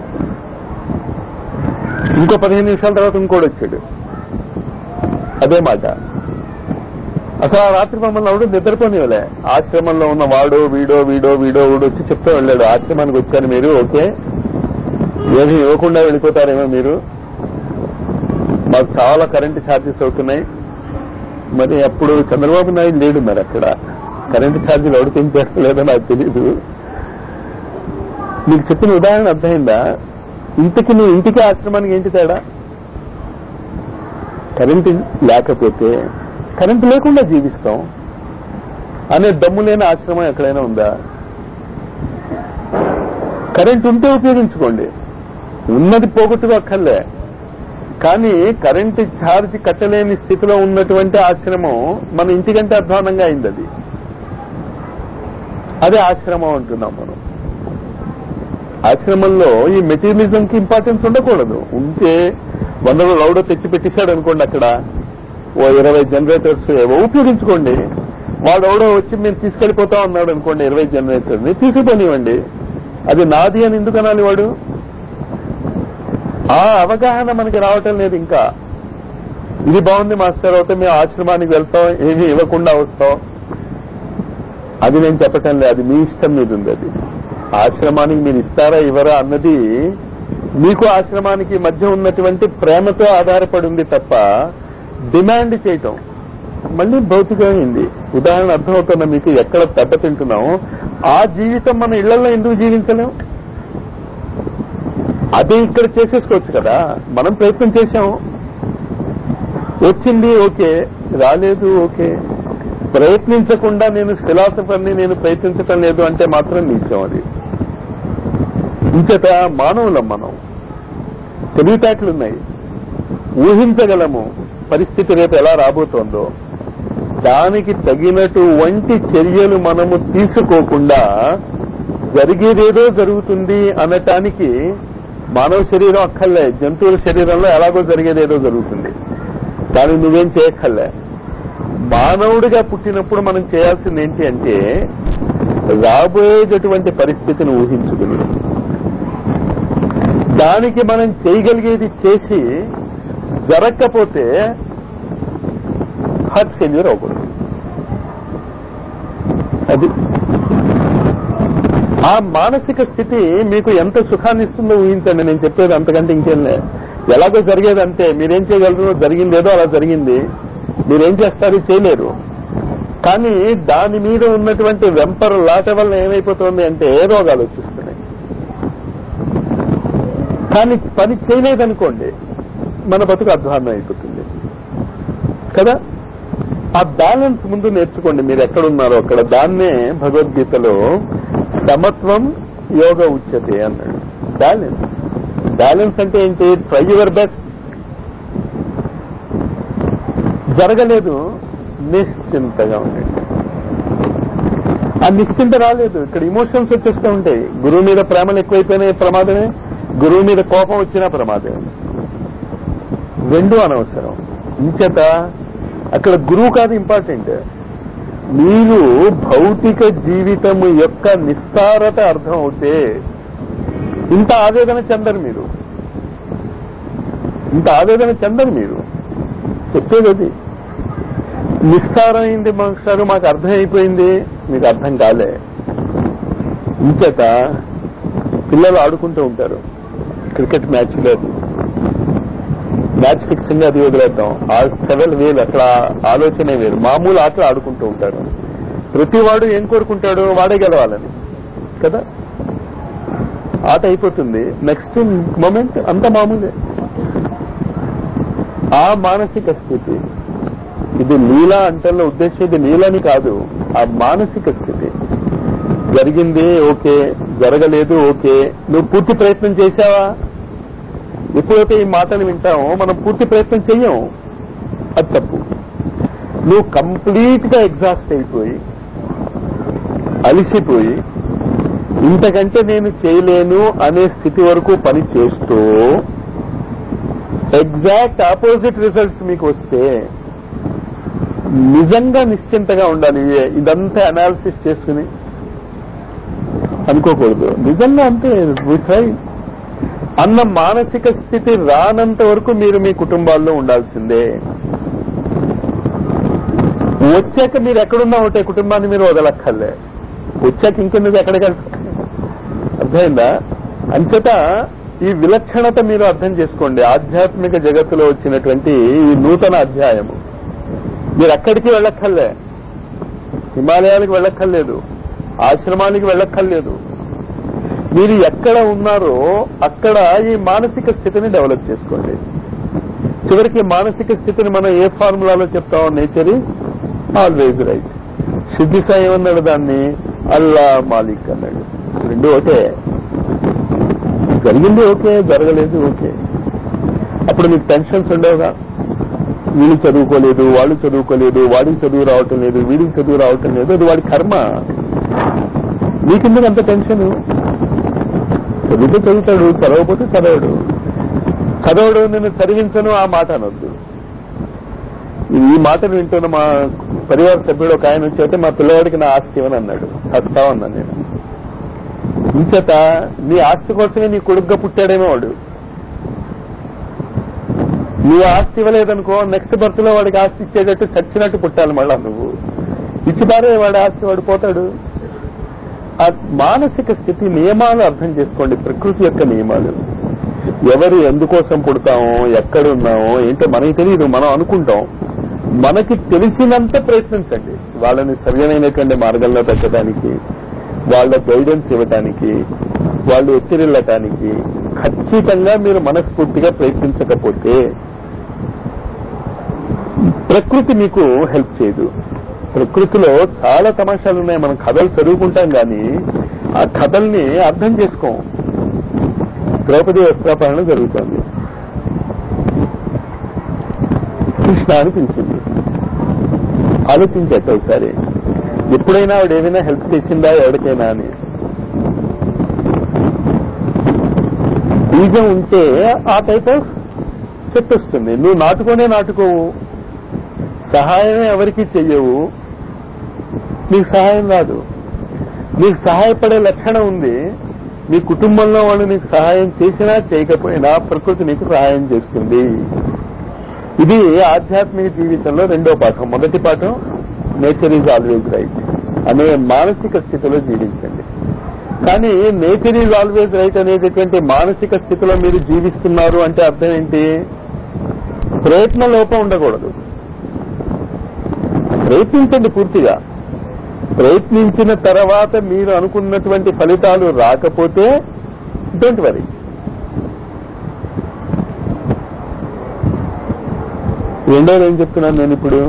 ఇంకో పదిహేను నిమిషాల తర్వాత ఇంకోటి వచ్చాడు అదే మాట అసలు ఆ రాత్రి మమ్మల్ని ఎవడు నిద్రపోనివ్వలే ఆశ్రమంలో ఉన్న వాడు వీడో వీడో వీడో వీడు వచ్చి చెప్తూ వెళ్ళాడు ఆశ్రమానికి వచ్చాను మీరు ఓకే ఏమీ ఇవ్వకుండా వెళ్ళిపోతారేమో మీరు మాకు చాలా కరెంటు ఛార్జెస్ అవుతున్నాయి మరి అప్పుడు చంద్రబాబు నాయుడు లేడు మరి అక్కడ కరెంటు ఛార్జీలు ఎవడు పెంచేస్తలేదో నాకు తెలియదు మీకు చెప్పిన ఉదాహరణ అర్థమైందా ఇంటికి నువ్వు ఇంటికి ఆశ్రమానికి ఏంటి తేడా కరెంటు లేకపోతే కరెంటు లేకుండా జీవిస్తాం అనే దమ్ము లేని ఆశ్రమం ఎక్కడైనా ఉందా కరెంట్ ఉంటే ఉపయోగించుకోండి ఉన్నది పోగొట్టుకోక్కర్లే కానీ కరెంటు ఛార్జ్ కట్టలేని స్థితిలో ఉన్నటువంటి ఆశ్రమం మన ఇంటికంటే అధ్వానంగా అయింది అది అదే ఆశ్రమం అంటున్నాం మనం ఆశ్రమంలో ఈ మెటీరియలిజం కి ఇంపార్టెన్స్ ఉండకూడదు ఉంటే వందలు లౌడో తెచ్చి పెట్టేశాడు అనుకోండి అక్కడ ఓ ఇరవై జనరేటర్స్ ఏవో ఉపయోగించుకోండి వాడు ఎవడో వచ్చి మేము తీసుకెళ్లిపోతా ఉన్నాడు అనుకోండి ఇరవై జనరేటర్ ని తీసుకుపోనివ్వండి అది నాది అని ఎందుకు అనాలి వాడు ఆ అవగాహన మనకి రావటం లేదు ఇంకా ఇది బాగుంది మాస్టర్ అయితే మేము ఆశ్రమానికి వెళ్తాం ఏమీ ఇవ్వకుండా వస్తాం అది నేను చెప్పటం లేదు అది మీ ఇష్టం మీద ఉంది అది ఆశ్రమానికి మీరు ఇస్తారా ఇవ్వరా అన్నది మీకు ఆశ్రమానికి మధ్య ఉన్నటువంటి ప్రేమతో ఆధారపడి ఉంది తప్ప డిమాండ్ చేయటం మళ్ళీ భౌతికమైంది ఉదాహరణ అర్థమవుతున్న మీకు ఎక్కడ దెబ్బతింటున్నాం ఆ జీవితం మన ఇళ్లలో ఎందుకు జీవించలేం అదే ఇక్కడ చేసేసుకోవచ్చు కదా మనం ప్రయత్నం చేశాం వచ్చింది ఓకే రాలేదు ఓకే ప్రయత్నించకుండా నేను ఫిలాసఫర్ని నేను ప్రయత్నించటం లేదు అంటే మాత్రం నీచం అది ఇంచేత మానవులం మనం తెలివితేటలున్నాయి ఊహించగలము పరిస్థితి రేపు ఎలా రాబోతోందో దానికి తగినటువంటి చర్యలు మనము తీసుకోకుండా జరిగేదేదో జరుగుతుంది అనటానికి మానవ శరీరం అక్కర్లే జంతువుల శరీరంలో ఎలాగో జరిగేదేదో జరుగుతుంది కానీ నువ్వేం చేయక్కర్లే మానవుడిగా పుట్టినప్పుడు మనం చేయాల్సింది ఏంటి అంటే రాబోయేటటువంటి పరిస్థితిని ఊహించుకుని దానికి మనం చేయగలిగేది చేసి జరగకపోతే హార్ట్ ఫెయిల్యూర్ అవ్వకూడదు అది ఆ మానసిక స్థితి మీకు ఎంత సుఖాన్ని ఇస్తుందో ఊహించండి నేను చెప్పేది అంతకంటే ఇంకేం లే ఎలాగో జరిగేది అంతే మీరేం చేయగలరు జరిగిందేదో అలా జరిగింది మీరేం చేస్తారు చేయలేరు కానీ దాని మీద ఉన్నటువంటి వెంపర్ లాట వల్ల ఏమైపోతుంది అంటే రోగాలు వచ్చేస్తున్నాయి కానీ పని చేయలేదనుకోండి మన బతుకు అధ్వానం అయిపోతుంది కదా ఆ బ్యాలెన్స్ ముందు నేర్చుకోండి మీరు ఎక్కడున్నారో అక్కడ దాన్నే భగవద్గీతలో సమత్వం యోగ ఉచ్యతే అన్నాడు బ్యాలెన్స్ బ్యాలెన్స్ అంటే ఏంటి ట్రై యువర్ బెస్ట్ జరగలేదు నిశ్చింతగా ఉండండి ఆ నిశ్చింత రాలేదు ఇక్కడ ఇమోషన్స్ వచ్చేస్తూ ఉంటాయి గురువు మీద ప్రేమలు ఎక్కువైపోయినాయి ప్రమాదమే గురువు మీద కోపం వచ్చినా ప్రమాదమే రెండు అనవసరం ఇంచేత అక్కడ గురువు కాదు ఇంపార్టెంట్ మీరు భౌతిక జీవితం యొక్క నిస్సారత అర్థం అవుతే ఇంత ఆవేదన చెందరు మీరు ఇంత ఆవేదన చెందరు మీరు చెప్పేది అది నిస్సారమైంది మాస్టారు మాకు అర్థమైపోయింది మీకు అర్థం కాలే ఇంచేత పిల్లలు ఆడుకుంటూ ఉంటారు క్రికెట్ మ్యాచ్ లేదు మ్యాచ్ ఫిక్సింగ్ అది వదిలేద్దాం ఆ సెవెన్ వేలు అక్కడ ఆలోచనే వేరు మామూలు ఆటలు ఆడుకుంటూ ఉంటారు ప్రతి వాడు ఏం కోరుకుంటాడు వాడే గెలవాలని కదా ఆట అయిపోతుంది నెక్స్ట్ మూమెంట్ అంత మామూలే ఆ మానసిక స్థితి ఇది లీలా అంటే ఉద్దేశం ఇది లీలని కాదు ఆ మానసిక స్థితి జరిగింది ఓకే జరగలేదు ఓకే నువ్వు పూర్తి ప్రయత్నం చేశావా ఎప్పుడైతే ఈ మాటలు వింటామో మనం పూర్తి ప్రయత్నం చెయ్యం అది తప్పు నువ్వు కంప్లీట్ గా ఎగ్జాస్ట్ అయిపోయి అలిసిపోయి ఇంతకంటే నేను చేయలేను అనే స్థితి వరకు పని చేస్తూ ఎగ్జాక్ట్ ఆపోజిట్ రిజల్ట్స్ మీకు వస్తే నిజంగా నిశ్చింతగా ఉండాలి ఇదంతా అనాలిసిస్ చేసుకుని అనుకోకూడదు నిజంగా అంతే ట్రై అన్న మానసిక స్థితి రానంత వరకు మీరు మీ కుటుంబాల్లో ఉండాల్సిందే వచ్చాక మీరు ఎక్కడున్నా ఒకటే కుటుంబాన్ని మీరు వదలక్కర్లే వచ్చాక ఇంకెందుకు ఎక్కడికి వెళ్తారు అర్థమైందా అంచేత ఈ విలక్షణత మీరు అర్థం చేసుకోండి ఆధ్యాత్మిక జగత్తులో వచ్చినటువంటి ఈ నూతన అధ్యాయము మీరు ఎక్కడికి వెళ్ళక్కర్లే హిమాలయాలకు వెళ్ళక్కర్లేదు ఆశ్రమానికి వెళ్ళక్కర్లేదు మీరు ఎక్కడ ఉన్నారో అక్కడ ఈ మానసిక స్థితిని డెవలప్ చేసుకోండి చివరికి మానసిక స్థితిని మనం ఏ ఫార్ములాలో చెప్తామో నేచర్ ఈజ్ ఆల్వేజ్ రైట్ శుద్ధి సాయి ఏమన్నాడు దాన్ని అల్లా మాలిక్ అన్నాడు రెండు ఓకే జరిగింది ఓకే జరగలేదు ఓకే అప్పుడు మీకు టెన్షన్స్ ఉండవుగా వీళ్ళు చదువుకోలేదు వాళ్ళు చదువుకోలేదు వాడికి చదువు రావటం లేదు వీడికి చదువు రావటం లేదు అది వాడి కర్మ మీకెందుకు అంత టెన్షన్ చదివితే చదువుతాడు చదవకపోతే చదవడు చదవడు నేను చదివించను ఆ మాట అనొద్దు ఈ మాటను వింటున్న మా పరివార సభ్యుడు ఒక ఆయన వచ్చి అయితే మా పిల్లవాడికి నా ఆస్తి ఇవ్వని అన్నాడు హస్తా ఉన్నాను నేను ఇంచేత నీ ఆస్తి కోసమే నీ కొడుగ్గా పుట్టాడేమో వాడు నువ్వు ఆస్తి ఇవ్వలేదనుకో నెక్స్ట్ బర్త్ లో వాడికి ఆస్తి ఇచ్చేటట్టు చచ్చినట్టు పుట్టాలి మళ్ళా నువ్వు ఇచ్చిపారే వాడి ఆస్తి వాడు పోతాడు ఆ మానసిక స్థితి నియమాలు అర్థం చేసుకోండి ప్రకృతి యొక్క నియమాలు ఎవరు ఎందుకోసం పుడతామో ఎక్కడున్నామో ఏంటో మనకి తెలియదు మనం అనుకుంటాం మనకి తెలిసినంత ప్రయత్నించండి వాళ్ళని సరైనటువంటి మార్గంలో పెట్టడానికి వాళ్ళ గైడెన్స్ ఇవ్వటానికి వాళ్ళు ఎత్తిరిల్లటానికి ఖచ్చితంగా మీరు మనస్ఫూర్తిగా ప్రయత్నించకపోతే ప్రకృతి మీకు హెల్ప్ చేయదు ప్రకృతిలో చాలా తమాషాలు ఉన్నాయి మనం కథలు చదువుకుంటాం కానీ ఆ కథల్ని అర్థం చేసుకోం ద్రౌపది వస్త్రాపహరణ జరుగుతోంది కృష్ణ అని పిలిచింది ఆలోచించట ఒకసారి ఎప్పుడైనా ఆవిడ ఏమైనా హెల్ప్ చేసిందా ఎవరికైనా అని బీజం ఉంటే ఆ టైప్ ఆఫ్ చెట్టు వస్తుంది నువ్వు నాటుకోనే నాటుకోవు సహాయమే ఎవరికి చెయ్యవు నీకు సహాయం రాదు నీకు సహాయపడే లక్షణం ఉంది మీ కుటుంబంలో వాళ్ళు నీకు సహాయం చేసినా చేయకపోయినా ప్రకృతి నీకు సహాయం చేస్తుంది ఇది ఆధ్యాత్మిక జీవితంలో రెండో పాఠం మొదటి పాఠం నేచర్ ఈజ్ ఆల్వేజ్ రైట్ అనే మానసిక స్థితిలో జీవించండి కానీ నేచర్ ఈజ్ ఆల్వేజ్ రైట్ అనేటటువంటి మానసిక స్థితిలో మీరు జీవిస్తున్నారు అంటే అర్థం ఏంటి ప్రయత్న లోపం ఉండకూడదు ప్రయత్నించండి పూర్తిగా ప్రయత్నించిన తర్వాత మీరు అనుకున్నటువంటి ఫలితాలు రాకపోతే డోంట్ వరీ రెండోది ఏం చెప్తున్నాను నేను ఇప్పుడు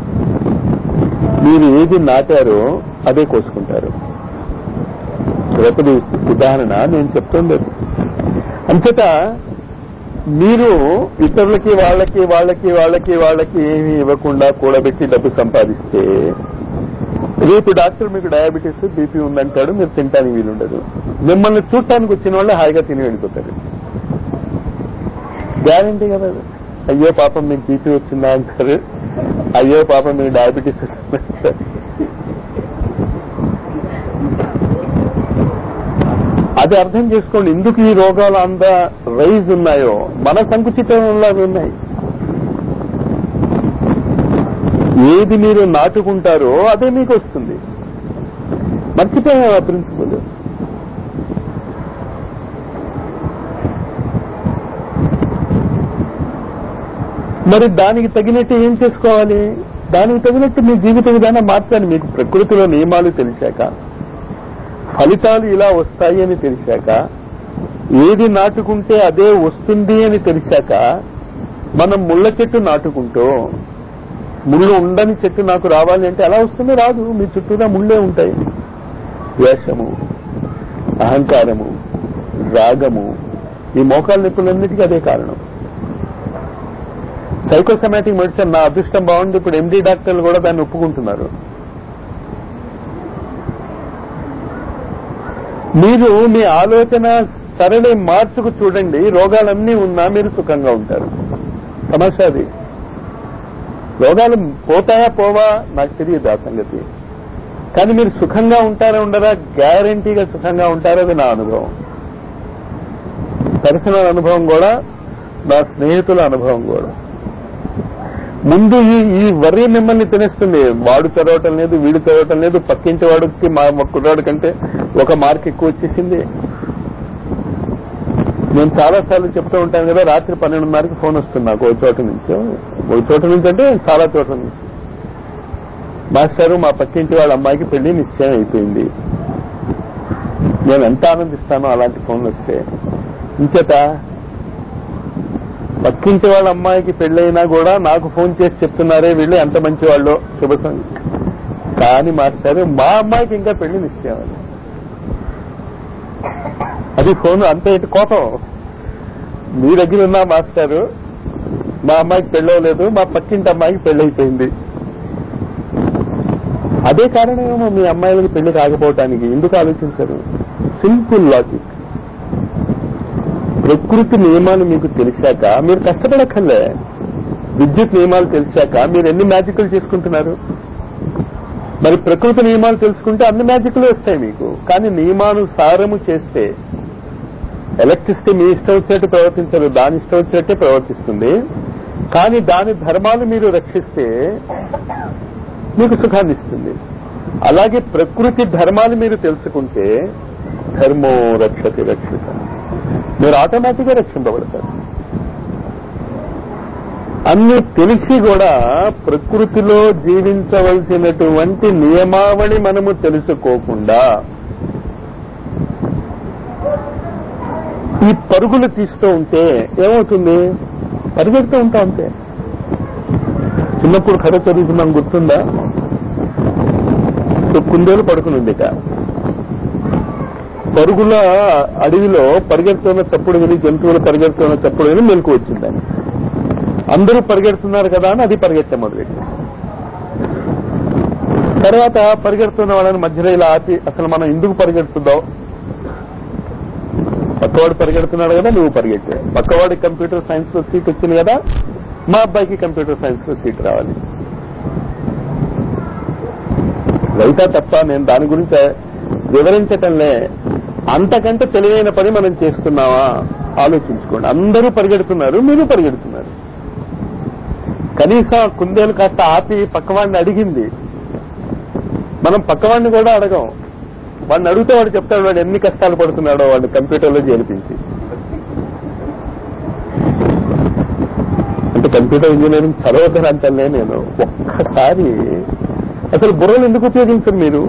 మీరు ఏది నాటారో అదే కోసుకుంటారు రేపటి ఉదాహరణ నేను చెప్తుంది అంచేత మీరు ఇతరులకి వాళ్ళకి వాళ్ళకి వాళ్ళకి వాళ్ళకి ఏమీ ఇవ్వకుండా కూడబెట్టి డబ్బు సంపాదిస్తే రేపు డాక్టర్ మీకు డయాబెటీస్ బీపీ ఉందంటాడు మీరు తినడానికి వీలుండదు మిమ్మల్ని చూడటానికి వచ్చిన వాళ్ళు హాయిగా తిని వెళ్ళిపోతారు గ్యారంటీ కదా అది. అయ్యో పాపం మీకు బీపీ వచ్చిందా అంటారు అయ్యో పాపం మీకు డయాబెటీస్ వచ్చిందా అంటారు. అది అర్థం చేసుకోండి ఎందుకు ఈ రోగాలు అంత రైజ్ ఉన్నాయో మన సంకుచితంలో అవి ఉన్నాయి ఏది మీరు నాటుకుంటారో అదే మీకు వస్తుంది మర్చిపోయాం ఆ ప్రిన్సిపల్ మరి దానికి తగినట్టు ఏం చేసుకోవాలి దానికి తగినట్టు మీ జీవిత విధానం మార్చాలి మీకు ప్రకృతిలో నియమాలు తెలిసాక ఫలితాలు ఇలా వస్తాయి అని తెలిసాక ఏది నాటుకుంటే అదే వస్తుంది అని తెలిసాక మనం ముళ్ళ చెట్టు నాటుకుంటూ ముళ్ళు ఉండని చెట్టు నాకు రావాలి అంటే ఎలా వస్తుందో రాదు మీ చుట్టూరా ముళ్ళే ఉంటాయి ద్వేషము అహంకారము రాగము ఈ మోకాల నొప్పులన్నిటికీ అదే కారణం సైకోసమాటిక్ మెడిసిన్ నా అదృష్టం బాగుంది ఇప్పుడు ఎండి డాక్టర్లు కూడా దాన్ని ఒప్పుకుంటున్నారు మీరు మీ ఆలోచన సరళి మార్చుకు చూడండి రోగాలన్నీ ఉన్నా మీరు సుఖంగా ఉంటారు సమస్య అది రోగాలు పోతాయా పోవా నాకు తెలియదు ఆ సంగతి కానీ మీరు సుఖంగా ఉంటారా ఉండరా గ్యారంటీగా సుఖంగా ఉంటారది నా అనుభవం పర్సనల్ అనుభవం కూడా నా స్నేహితుల అనుభవం కూడా ముందు ఈ ఈ వర్రీ మిమ్మల్ని తినేస్తుంది వాడు చదవటం లేదు వీడు చదవటం లేదు పక్కింటి వాడికి మా మా కుర్రాడు కంటే ఒక మార్క్ ఎక్కువ వచ్చేసింది నేను చాలా సార్లు చెప్తూ ఉంటాను కదా రాత్రి పన్నెండున్నరకి ఫోన్ వస్తుంది నాకు ఒక చోట నుంచి ఒక చోట నుంచి అంటే చాలా చోట్ల నుంచి మాస్టారు మా పక్కింటి వాళ్ళ అమ్మాయికి పెళ్లి నిశ్చయం అయిపోయింది నేను ఎంత ఆనందిస్తానో అలాంటి ఫోన్లు వస్తే ఇంచేత పక్కింటి వాళ్ళ అమ్మాయికి పెళ్ళైనా కూడా నాకు ఫోన్ చేసి చెప్తున్నారే వీళ్ళు ఎంత మంచి వాళ్ళు శుభ సం- కానీ మాస్టర్ మా అమ్మాయికి ఇంకా పెళ్లి నిశ్చయం అని అది ఫోన్ అంతే ఏంటి కోపం మీ దగ్గర ఉన్న మాస్టారు మా అమ్మాయికి పెళ్ళవలేదు మా పక్కింటి అమ్మాయికి పెళ్ళైపోయింది అదే కారణమేమో మీ అమ్మాయిలకి పెళ్లి కాకపోవటానికి ఎందుకు ఆలోచించరు సింపుల్ లాజిక్ ప్రకృతి నియమాలు మీకు తెలిసాక మీరు కష్టపడక్కర్లే విద్యుత్ నియమాలు తెలిసాక మీరు ఎన్ని మ్యాజిక్లు చేసుకుంటున్నారు మరి ప్రకృతి నియమాలు తెలుసుకుంటే అన్ని మ్యాజిక్లు వస్తాయి మీకు కానీ నియమానుసారము చేస్తే ఎలక్ట్రిసిటీ మీ ఇష్టం వచ్చినట్టు ప్రవర్తించరు దాని ఇష్టం వచ్చినట్టే ప్రవర్తిస్తుంది కానీ దాని ధర్మాలు మీరు రక్షిస్తే మీకు సుఖాన్ని ఇస్తుంది అలాగే ప్రకృతి ధర్మాలు మీరు తెలుసుకుంటే ధర్మో రక్షతి రక్షిత మీరు ఆటోమేటిక్ గా రక్షింపబడతారు అన్ని తెలిసి కూడా ప్రకృతిలో జీవించవలసినటువంటి నియమావళి మనము తెలుసుకోకుండా ఈ పరుగులు తీస్తూ ఉంటే ఏమవుతుంది పరిగెడుతూ ఉంటాం అంతే చిన్నప్పుడు కథ చదువుకున్నాం గుర్తుందా కుందేలు పడుకునుందిట పరుగుల అడవిలో పరిగెడుతున్న చప్పుడు విని జంతువులు పరిగెడుతున్న చప్పుడు విని మెలకు వచ్చిందని అందరూ పరిగెడుతున్నారు కదా అని అది పరిగెత్తే మొదలెట్టి తర్వాత పరిగెడుతున్న వాళ్ళని మధ్యలో ఇలా ఆపి అసలు మనం ఎందుకు పరిగెడుతుందాం పక్కవాడు పరిగెడుతున్నాడు కదా నువ్వు పరిగెట్టే పక్కవాడికి కంప్యూటర్ సైన్స్ లో సీట్ వచ్చింది కదా మా అబ్బాయికి కంప్యూటర్ సైన్స్ లో సీట్ రావాలి రైతా తప్ప నేను దాని గురించి వివరించటంలే అంతకంటే తెలివైన పని మనం చేస్తున్నావా ఆలోచించుకోండి అందరూ పరిగెడుతున్నారు మీరు పరిగెడుతున్నారు కనీసం ఆ కుందేలు కాస్త ఆపి పక్కవాడిని అడిగింది మనం పక్కవాడిని కూడా అడగం వాడిని అడిగితే వాడు చెప్తాడు వాడు ఎన్ని కష్టాలు పడుతున్నాడో వాడిని కంప్యూటర్లో చేర్పించి అంటే కంప్యూటర్ ఇంజనీరింగ్ చదవద్దని అంటలే నేను ఒక్కసారి అసలు బుర్రలు ఎందుకు ఉపయోగించరు మీరు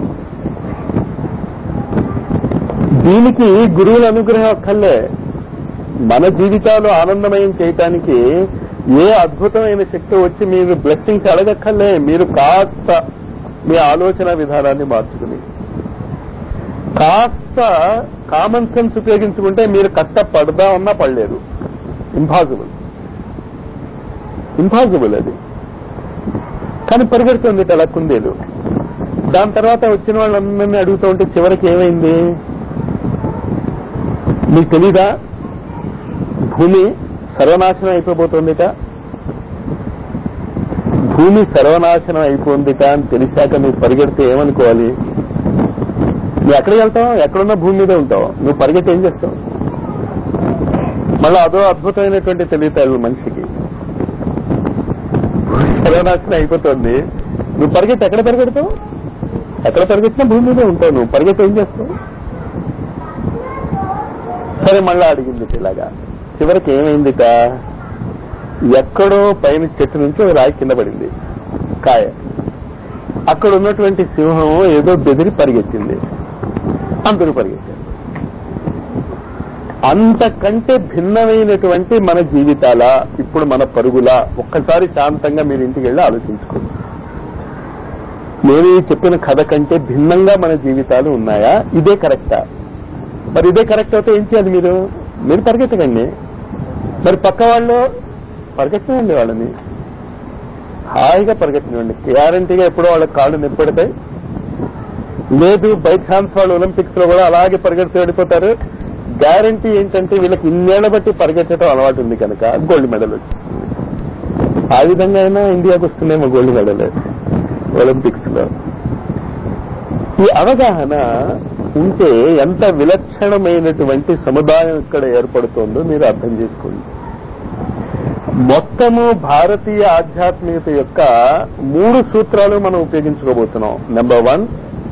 దీనికి గురువుల అనుగ్రహం అక్కర్లే మన జీవితాలు ఆనందమయం చేయటానికి ఏ అద్భుతమైన శక్తి వచ్చి మీరు బ్లెస్సింగ్స్ అడగక్కర్లే మీరు కాస్త మీ ఆలోచన విధానాన్ని మార్చుకుని కాస్త కామన్ సెన్స్ ఉపయోగించుకుంటే మీరు కష్టపడదా ఉన్నా పడలేదు ఇంపాసిబుల్ ఇంపాసిబుల్ అది కానీ పరిగెడుతుంది అలా కుందేలు దాని తర్వాత వచ్చిన వాళ్ళందరినీ అడుగుతూ ఉంటే చివరికి ఏమైంది మీకు తెలీదా భూమి సర్వనాశనం అయిపోబోతోందిట భూమి సర్వనాశనం అయిపోయిందిట అని తెలిసాక నువ్వు పరిగెడితే ఏమనుకోవాలి నువ్వు ఎక్కడికి వెళ్తావు ఎక్కడున్నా భూమి మీదే ఉంటావు నువ్వు పరిగెత్తి ఏం చేస్తావు మళ్ళీ అదో అద్భుతమైనటువంటి తెలివితేటలు మనిషికి భూమి సర్వనాశనం అయిపోతుంది నువ్వు పరిగెత్తి ఎక్కడ పరిగెడతావు ఎక్కడ పరిగెత్తినా భూమి మీదే ఉంటావు నువ్వు పరిగెత్తి ఏం చేస్తావు సరే మళ్ళా అడిగింది ఇలాగా చివరికి ఏమైందిట ఎక్కడో పైన చెట్టు నుంచి ఒక రాయి కింద పడింది కాయ అక్కడ ఉన్నటువంటి సింహం ఏదో బెదిరి పరిగెత్తింది అందరూ పరిగెత్తారు అంతకంటే భిన్నమైనటువంటి మన జీవితాల ఇప్పుడు మన పరుగుల ఒక్కసారి శాంతంగా మీరు ఇంటికి వెళ్ళి ఆలోచించుకోండి నేను ఈ చెప్పిన కథ కంటే భిన్నంగా మన జీవితాలు ఉన్నాయా ఇదే కరెక్టా మరి ఇదే కరెక్ట్ అయితే ఏం చేయాలి మీరు మీరు పరిగెత్తకండి మరి పక్క వాళ్ళు పరిగెత్తనండి వాళ్ళని హాయిగా పరిగెత్తనివ్వండి గ్యారంటీగా ఎప్పుడో వాళ్ళ కాళ్ళు నొప్పి పెడతాయి లేదు బై ఛాన్స్ వాళ్ళు ఒలింపిక్స్ లో కూడా అలాగే పరిగెడుతూ వెళ్ళిపోతారు గ్యారంటీ ఏంటంటే వీళ్ళకి ఇన్నేళ్ల బట్టి పరిగెత్తడం అలవాటు ఉంది కనుక గోల్డ్ మెడల్ వచ్చింది ఆ విధంగా అయినా ఇండియాకి వస్తుందేమో గోల్డ్ మెడల్ ఒలింపిక్స్ లో ఈ అవగాహన ఉంటే ఎంత విలక్షణమైనటువంటి సముదాయం ఇక్కడ ఏర్పడుతోందో మీరు అర్థం చేసుకోండి మొత్తము భారతీయ ఆధ్యాత్మికత యొక్క మూడు సూత్రాలు మనం ఉపయోగించుకోబోతున్నాం number one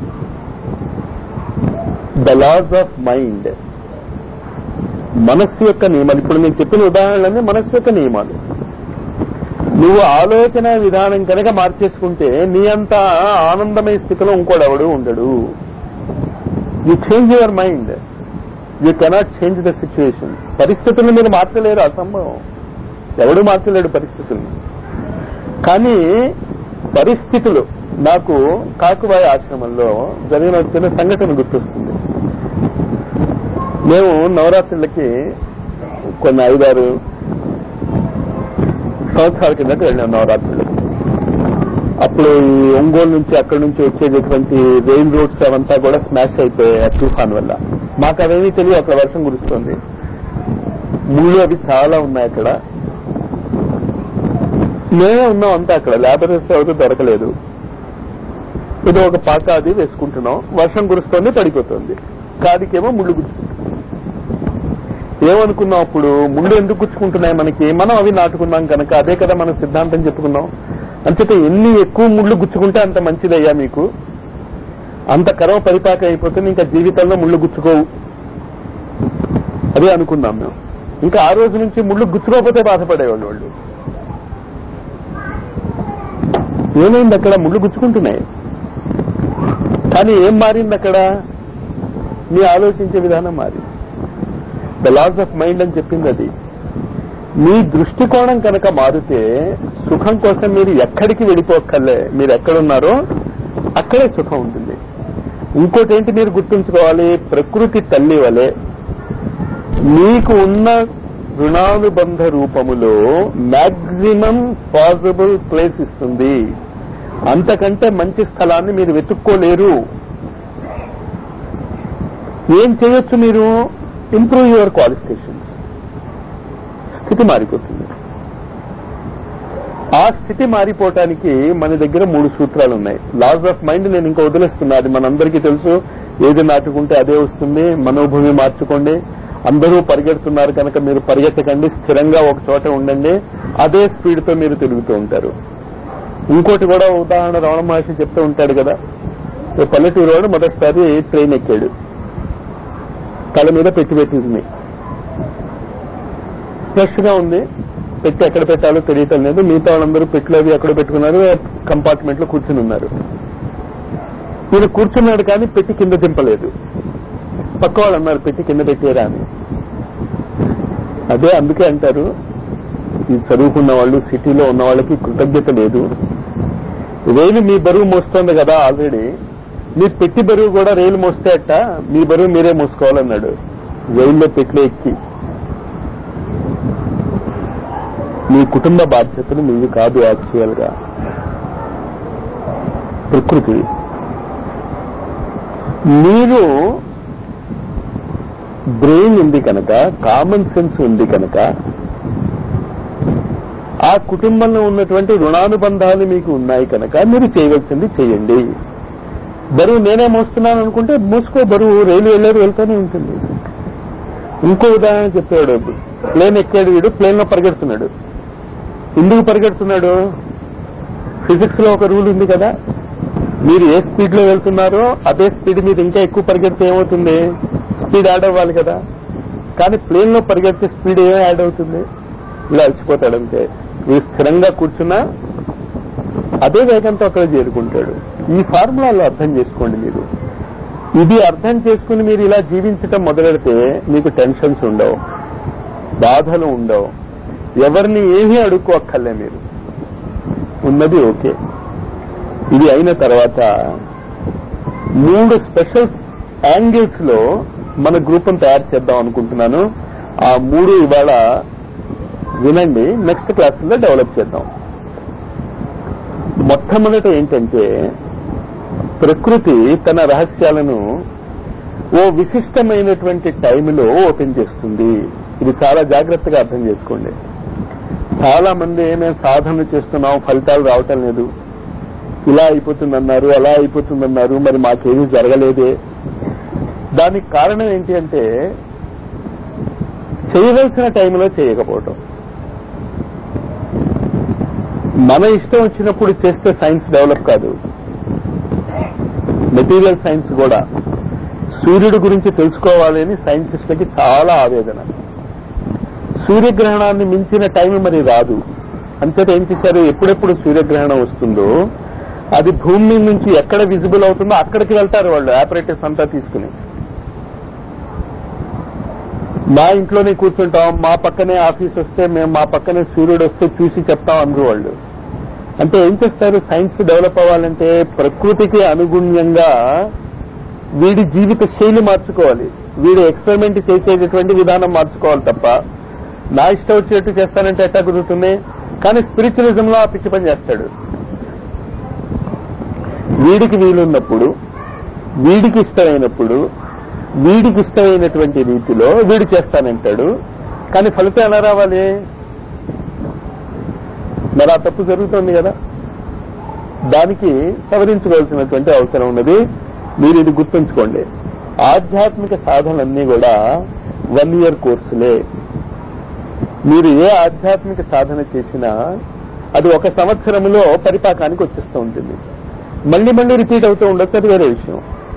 the laws of mind మనస్సు యొక్క నియమాలు ఇప్పుడు నేను చెప్పిన ఉదాహరణలన్నీ మనస్సు యొక్క నియమాలు నువ్వు ఆలోచన విధానం కనుక మార్చేసుకుంటే నీ అంత ఆనందమయ స్థితిలో ఇంకోడెవడు ఉండడు you change your mind you cannot change the situation పరిస్థితులను మీరు మార్చలేరు అసంభవం ఎవడు మార్చలేడు పరిస్థితులను కానీ పరిస్థితులు నాకు కాకుబాయి ఆశ్రమంలో జరిగిన చిన్న సంఘటన గుర్తొస్తుంది మేము నవరాత్రులకి కొన్ని ఐదారు సంవత్సరాల కిందట వెళ్ళాం నవరాత్రులు అప్పుడు ఈ ఒంగోలు నుంచి అక్కడి నుంచి వచ్చేటటువంటి రైల్ రోడ్స్ అవంతా కూడా స్మాష్ అయిపోయాయి ఆ తుఫాన్ వల్ల మాకు అవేమీ తెలియదు అక్కడ వర్షం కురుస్తుంది ముళ్ళు అవి చాలా ఉన్నాయి అక్కడ మేమే ఉన్నాం అంతా అక్కడ లేబరర్స్ ఎవరు దొరకలేదు ఏదో ఒక పాక అది వేసుకుంటున్నాం వర్షం కురుస్తోంది పడిపోతుంది కాదికేమో ముళ్ళు గుచ్చుకుంటుంది ఏమనుకున్నాం అప్పుడు ముళ్ళు ఎందుకు గుచ్చుకుంటున్నాయి మనకి మనం అవి నాటుకున్నాం కనుక అదే కదా మనం సిద్ధాంతం చెప్పుకున్నాం అంచేత ఎన్ని ఎక్కువ ముళ్ళు గుచ్చుకుంటే అంత మంచిదయ్యా మీకు అంత కరవ పరిపాక అయిపోతుంది ఇంకా జీవితంలో ముళ్ళు గుచ్చుకోవు అదే అనుకున్నాం మేము ఇంకా ఆ రోజు నుంచి ముళ్ళు గుచ్చుకోకపోతే బాధపడేవాళ్ళు వాళ్ళు ఏమైంది అక్కడ ముళ్ళు గుచ్చుకుంటున్నాయి కానీ ఏం మారింది అక్కడ మీ ఆలోచించే విధానం మారింది ద లాస్ ఆఫ్ మైండ్ అని చెప్పింది అది మీ దృష్టికోణం కనుక మారితే సుఖం కోసం మీరు ఎక్కడికి వెళ్ళిపోక్కర్లే మీరు ఎక్కడున్నారో అక్కడే సుఖం ఉంటుంది ఇంకోటి ఏంటి మీరు గుర్తుంచుకోవాలి ప్రకృతి తల్లి వలె మీకు ఉన్న రుణానుబంధ రూపములో మాక్సిమం పాసిబుల్ ప్లేస్ ఇస్తుంది అంతకంటే మంచి స్థలాన్ని మీరు వెతుక్కోలేరు ఏం చేయొచ్చు మీరు ఇంప్రూవ్ యువర్ క్వాలిఫికేషన్స్ స్థితి మారిపోతుంది ఆ స్థితి మారిపోవటానికి మన దగ్గర మూడు సూత్రాలు ఉన్నాయి లాస్ ఆఫ్ మైండ్ నేను ఇంకా వదిలేస్తున్నా అది మనందరికీ తెలుసు ఏది నాటుకుంటే అదే వస్తుంది మనోభూమి మార్చుకోండి అందరూ పరిగెడుతున్నారు కనుక మీరు పరిగెత్తకండి స్థిరంగా ఒక చోట ఉండండి అదే స్పీడ్ తో మీరు తిరుగుతూ ఉంటారు ఇంకోటి కూడా ఉదాహరణ రమణ మహర్షి చెప్తూ ఉంటాడు కదా ఓ పల్లెటూరు వాడు మొదటిసారి ట్రైన్ ఎక్కాడు తల మీద పెట్టి పెట్టింది ఫ్రెష్ గా ఉంది పెట్టి ఎక్కడ పెట్టాలో తెలియటం లేదు మిగతా వాళ్ళందరూ పెట్లు అవి ఎక్కడ పెట్టుకున్నారు కంపార్ట్మెంట్ లో కూర్చుని ఉన్నారు ఈయన కూర్చున్నాడు కానీ పెట్టి కింద దింపలేదు పక్క వాళ్ళు అన్నారు పెట్టి కింద పెట్టారా అని అదే అందుకే అంటారు ఈ చదువుకున్న వాళ్ళు సిటీలో ఉన్న వాళ్ళకి కృతజ్ఞత లేదు రైలు మీ బరువు మోస్తోంది కదా ఆల్రెడీ మీ పెట్టి బరువు కూడా రైలు మోస్తే అట్ట మీ బరువు మీరే మోసుకోవాలన్నాడు రైల్లో పెట్లు ఎక్కి మీ కుటుంబ బాధ్యతలు మీవి కాదు యాక్చువల్ గా ప్రకృతి మీరు బ్రెయిన్ ఉంది కనుక కామన్ సెన్స్ ఉంది కనుక ఆ కుటుంబంలో ఉన్నటువంటి రుణానుబంధాలు మీకు ఉన్నాయి కనుక మీరు చేయవలసింది చేయండి బరువు నేనే మోస్తున్నాను అనుకుంటే మోసుకో బరువు రైలు వెళ్ళేది వెళ్తూనే ఉంటుంది ఇంకో ఉదాహరణ చెప్పాడు ప్లేన్ ఎక్కాడు వీడు ప్లేన్ లో పరిగెడుతున్నాడు ఎందుకు పరిగెడుతున్నాడు ఫిజిక్స్ లో ఒక రూల్ ఉంది కదా మీరు ఏ స్పీడ్ లో వెళ్తున్నారో అదే స్పీడ్ మీద ఇంకా ఎక్కువ పరిగెడితే ఏమవుతుంది స్పీడ్ యాడ్ అవ్వాలి కదా కానీ ప్లేన్ లో పరిగెడితే స్పీడ్ ఏం యాడ్ అవుతుంది ఇలా అలసిపోతాడంతే మీరు స్థిరంగా కూర్చున్నా అదే వేగంతో అక్కడ చేరుకుంటాడు ఈ ఫార్ములాలో అర్థం చేసుకోండి మీరు ఇది అర్థం చేసుకుని మీరు ఇలా జీవించటం మొదలెడితే మీకు టెన్షన్స్ ఉండవు బాధలు ఉండవు ఎవరిని ఏమీ అడుక్కోక్కర్లే మీరు ఉన్నది ఓకే ఇది అయిన తర్వాత మూడు స్పెషల్ యాంగిల్స్ లో మన గ్రూప్ను తయారు చేద్దాం అనుకుంటున్నాను ఆ మూడు ఇవాళ వినండి నెక్స్ట్ క్లాసుల్లో డెవలప్ చేద్దాం మొట్టమొదట ఏంటంటే ప్రకృతి తన రహస్యాలను ఓ విశిష్టమైనటువంటి టైంలో ఓపెన్ చేస్తుంది ఇది చాలా జాగ్రత్తగా అర్థం చేసుకోండి చాలా మంది మేము సాధన చేస్తున్నాం ఫలితాలు రావటం లేదు ఇలా అయిపోతుందన్నారు అలా అయిపోతుందన్నారు మరి మాకేమీ జరగలేదే దానికి కారణం ఏంటి అంటే చేయవలసిన టైంలో చేయకపోవటం మన ఇష్టం వచ్చినప్పుడు చేస్తే సైన్స్ డెవలప్ కాదు మెటీరియల్ సైన్స్ కూడా సూర్యుడి గురించి తెలుసుకోవాలి అని సైంటిస్టులకి చాలా ఆవేదన సూర్యగ్రహణాన్ని మించిన టైం మరి రాదు అంతేత ఏం చేశారు ఎప్పుడెప్పుడు సూర్యగ్రహణం వస్తుందో అది భూమి నుంచి ఎక్కడ విజిబుల్ అవుతుందో అక్కడికి వెళ్తారు వాళ్ళు ఆపరేటివ్స్ అంతా తీసుకుని మా ఇంట్లోనే కూర్చుంటాం మా పక్కనే ఆఫీస్ వస్తే మేము మా పక్కనే సూర్యుడు వస్తే చూసి చెప్తాం అందరూ వాళ్ళు అంటే ఏం చేస్తారు సైన్స్ డెవలప్ అవ్వాలంటే ప్రకృతికి అనుగుణ్యంగా వీడి జీవిత శైలి మార్చుకోవాలి వీడు ఎక్స్పెరిమెంట్ చేసేటటువంటి విధానం మార్చుకోవాలి తప్ప నా ఇష్టం వచ్చేట్టు చేస్తానంటే ఎట్టా కుదురుతుంది కానీ స్పిరిచువలిజం లో ఆ పిచ్చి పని చేస్తాడు వీడికి వీలున్నప్పుడు వీడికి ఇష్టమైనప్పుడు వీడికి ఇష్టమైనటువంటి రీతిలో వీడు చేస్తానంటాడు కానీ ఫలితం ఎలా రావాలి మరి ఆ తప్పు జరుగుతోంది కదా దానికి సవరించుకోవాల్సినటువంటి అవసరం ఉన్నది మీరు ఇది గుర్తుంచుకోండి ఆధ్యాత్మిక సాధనలన్నీ కూడా వన్ ఇయర్ కోర్సులే మీరు ఏ ఆధ్యాత్మిక సాధన చేసినా అది ఒక సంవత్సరంలో పరిపాకానికి వచ్చేస్తూ ఉంటుంది మళ్ళీ మళ్ళీ రిపీట్ అవుతూ ఉండొచ్చు అది వేరే విషయం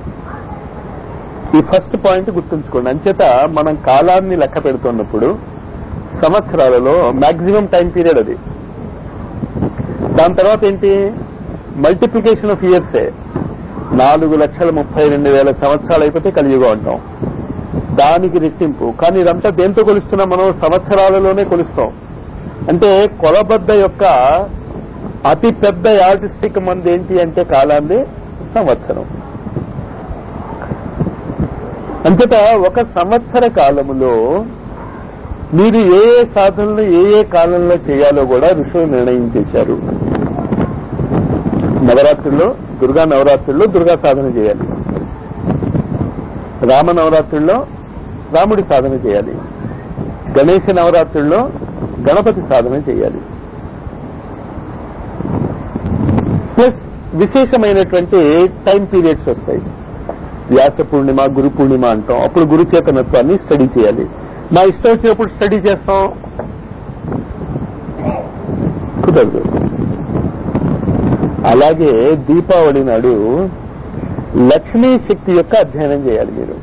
ఈ ఫస్ట్ పాయింట్ గుర్తుంచుకోండి అంచేత మనం కాలాన్ని లెక్క పెడుతున్నప్పుడు సంవత్సరాలలో మాక్సిమం టైం పీరియడ్ అది దాని తర్వాత ఏంటి మల్టిప్లికేషన్ ఆఫ్ ఇయర్సే నాలుగు లక్షల ముప్పై రెండు వేల సంవత్సరాలు అయిపోతే కలియుగం అంటాం దానికి రెట్టింపు కానీ ఇదంతా దేంతో కొలుస్తున్నాం మనం సంవత్సరాలలోనే కొలుస్తాం అంటే కొలబద్ద యొక్క అతి పెద్ద యార్టిస్టిక్ మంది ఏంటి అంటే కాలాన్ని సంవత్సరం అంచేత ఒక సంవత్సర కాలములో మీరు ఏ ఏ సాధనలు ఏ ఏ కాలంలో చేయాలో కూడా ఋషులు నిర్ణయం చేశారు నవరాత్రుల్లో దుర్గా నవరాత్రుల్లో దుర్గా సాధన చేయాలి రామ నవరాత్రుల్లో రాముడి సాధన చేయాలి గణేష నవరాత్రుల్లో గణపతి సాధన చేయాలి ప్లస్ విశేషమైనటువంటి టైం పీరియడ్స్ వస్తాయి వ్యాస పూర్ణిమ గురు పూర్ణిమ అంటాం అప్పుడు గురు చేతనత్వాన్ని స్టడీ చేయాలి మా ఇష్టం వచ్చినప్పుడు స్టడీ చేస్తాం కుదరదు అలాగే దీపావళి నాడు లక్ష్మీ శక్తి యొక్క అధ్యయనం చేయాలి మీరు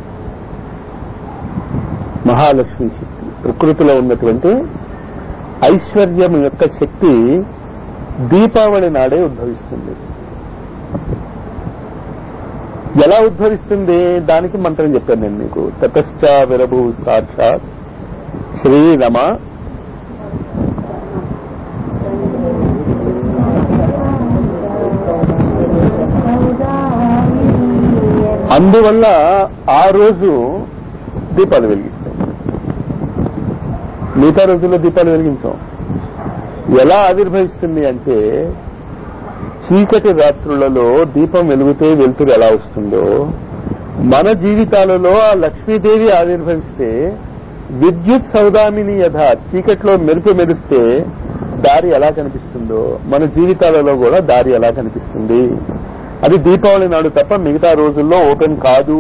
మహాలక్ష్మి శక్తి ప్రకృతిలో ఉన్నటువంటి ఐశ్వర్యం యొక్క శక్తి దీపావళి నాడే ఉద్భవిస్తుంది ఎలా ఉద్భవిస్తుంది దానికి మంత్రం చెప్పాను నేను మీకు తతశ్చ విరభు సాక్షాత్ శ్రీరమ అందువల్ల ఆ రోజు దీపాలు వెలిగిస్తాం మిగతా రోజుల్లో దీపాలు వెలిగించాం ఎలా ఆవిర్భవిస్తుంది అంటే చీకటి రాత్రులలో దీపం వెలుగుతే వెలుతురు ఎలా వస్తుందో మన జీవితాలలో ఆ లక్ష్మీదేవి ఆవిర్భవిస్తే విద్యుత్ సౌదామిని యథ చీకట్లో మెరుపు మెరిస్తే దారి ఎలా కనిపిస్తుందో మన జీవితాలలో కూడా దారి ఎలా కనిపిస్తుంది అది దీపావళి నాడు తప్ప మిగతా రోజుల్లో ఓపెన్ కాదు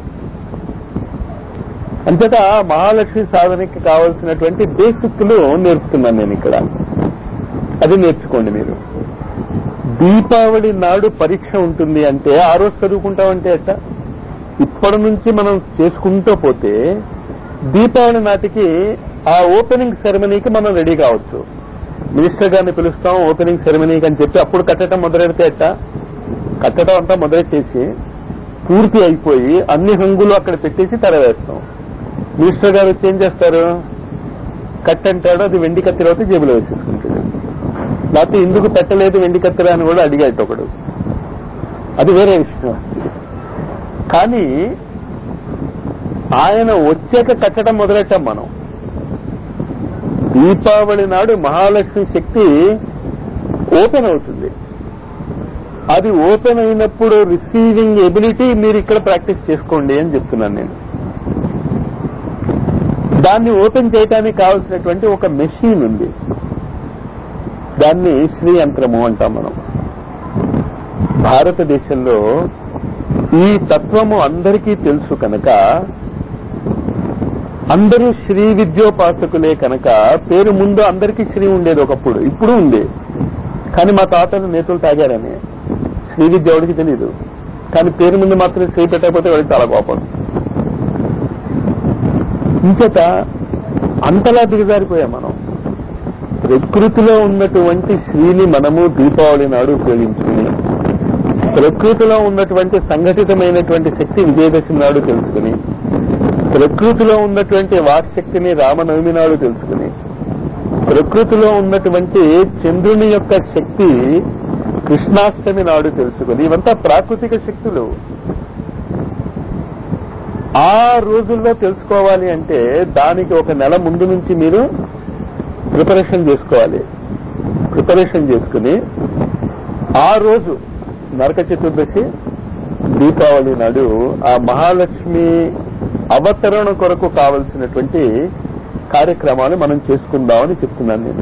అంచేత మహాలక్ష్మి సాధనకి కావలసినటువంటి బేసిక్లు నేర్పుతున్నాను నేను ఇక్కడ అది నేర్చుకోండి మీరు దీపావళి నాడు పరీక్ష ఉంటుంది అంటే ఆ రోజు చదువుకుంటామంటే ఎట్ట ఇప్పటి నుంచి మనం చేసుకుంటూ పోతే దీపావళి నాటికి ఆ ఓపెనింగ్ సెరమనీకి మనం రెడీ కావచ్చు మినిస్టర్ గారిని పిలుస్తాం ఓపెనింగ్ సెరమనీకి అని చెప్పి అప్పుడు కట్టడం మొదలెడితే ఎట్ట కట్టడం అంతా మొదలెట్టేసి పూర్తి అయిపోయి అన్ని హంగులు అక్కడ పెట్టేసి తెరవేస్తాం మినిస్టర్ గారు వచ్చి ఏం చేస్తారు కట్ అంటాడు అది వెండి కత్తిర అయితే జేబులో వేసేసుకుంటాడు లేకపోతే ఎందుకు పెట్టలేదు వెండి కత్తిర అని కూడా అడిగాడు ఒకడు అది వేరే విషయం కానీ ఆయన వచ్చాక కట్టడం మొదలెట్టాం మనం దీపావళి నాడు మహాలక్ష్మి శక్తి ఓపెన్ అవుతుంది అది ఓపెన్ అయినప్పుడు రిసీవింగ్ ఎబిలిటీ మీరు ఇక్కడ ప్రాక్టీస్ చేసుకోండి అని చెప్తున్నాను నేను దాన్ని ఓపెన్ చేయడానికి కావలసినటువంటి ఒక మెషిన్ ఉంది దాన్ని శ్రీ యంత్రము అంటాం మనం భారతదేశంలో ఈ తత్వము అందరికీ తెలుసు కనుక అందరూ శ్రీ విద్యోపాసకులే కనుక పేరు ముందు అందరికీ శ్రీ ఉండేది ఒకప్పుడు ఇప్పుడు ఉంది కానీ మా తాతలు నేతలు తాగారని శ్రీ విద్య ఎవడికి తెలియదు కానీ పేరు ముందు మాత్రం శ్రీ పెట్టకపోతే వాడికి చాలా కోపం ఇంచేత అంతలా దిగజారిపోయాం మనం ప్రకృతిలో ఉన్నటువంటి శ్రీని మనము దీపావళి నాడు ఉపయోగించుకుని ప్రకృతిలో ఉన్నటువంటి సంఘటితమైనటువంటి శక్తి విజయదశమి నాడు తెలుసుకుని ప్రకృతిలో ఉన్నటువంటి వాక్శక్తిని రామనవమి నాడు తెలుసుకుని ప్రకృతిలో ఉన్నటువంటి చంద్రుని యొక్క శక్తి కృష్ణాష్టమి నాడు తెలుసుకుని ఇవంతా ప్రాకృతిక శక్తులు ఆ రోజుల్లో తెలుసుకోవాలి అంటే దానికి ఒక నెల ముందు నుంచి మీరు ప్రిపరేషన్ చేసుకోవాలి ప్రిపరేషన్ చేసుకుని ఆ రోజు నరక చతుర్దశి దీపావళి నాడు ఆ మహాలక్ష్మి అవతరణ కొరకు కావలసినటువంటి కార్యక్రమాలు మనం చేసుకుందామని చెప్తున్నాను నేను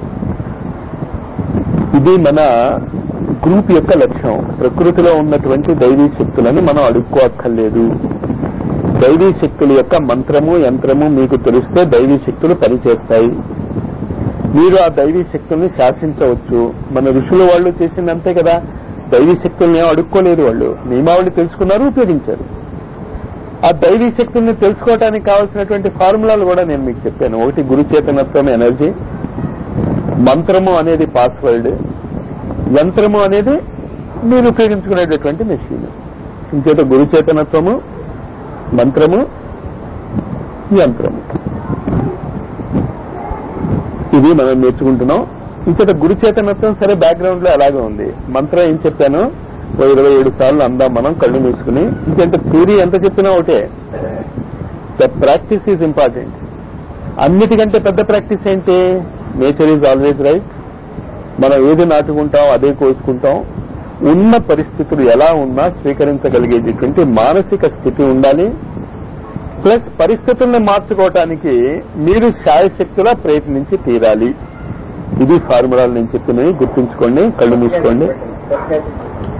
ఇది మన గ్రూప్ యొక్క లక్ష్యం ప్రకృతిలో ఉన్నటువంటి దైవీ శక్తులని మనం అడుక్కోక్కర్లేదు దైవీ శక్తుల యొక్క మంత్రము యంత్రము మీకు తెలిస్తే దైవీ శక్తులు పనిచేస్తాయి మీరు ఆ దైవీ శక్తుల్ని శాసించవచ్చు మన ఋషులు వాళ్ళు చేసింది అంతే కదా దైవీ శక్తుల్ని ఏం అడుక్కోలేదు వాళ్ళు నియమావళి తెలుసుకున్నారు ఉపయోగించారు ఆ దైవీ శక్తుల్ని తెలుసుకోవడానికి కావాల్సినటువంటి ఫార్ములాలు కూడా నేను మీకు చెప్పాను ఒకటి గురు చేతనత్వం ఎనర్జీ మంత్రము అనేది పాస్వర్డ్ యంత్రము అనేది మీరు ఉపయోగించుకునేటటువంటి మెషిన్ ఇంచేత గురు చేతనత్వము మంత్రము యంత్రము ఇది మనం నేర్చుకుంటున్నాం ఇంకట గురు చేతనత్వం సరే బ్యాక్గ్రౌండ్ లో అలాగే ఉంది మంత్రం ఏం చెప్పాను ఓ ఇరవై ఏడు సార్లు అందాం మనం కళ్ళు మూసుకుని ఇంకెంత థియరీ ఎంత చెప్పినా ఒకటే ద ప్రాక్టీస్ ఈజ్ ఇంపార్టెంట్ అన్నిటికంటే పెద్ద ప్రాక్టీస్ ఏంటి నేచర్ ఈజ్ ఆల్వేజ్ రైట్ మనం ఏది నాటుకుంటాం అదే కోసుకుంటాం ఉన్న పరిస్థితులు ఎలా ఉన్నా స్వీకరించగలిగేటటువంటి మానసిక స్థితి ఉండాలి ప్లస్ పరిస్థితుల్ని మార్చుకోవటానికి మీరు శాయశక్తులా ప్రయత్నించి తీరాలి ఇది ఫార్ములాలు నేను చెప్పినవి గుర్తుంచుకోండి కళ్ళు మూసుకోండి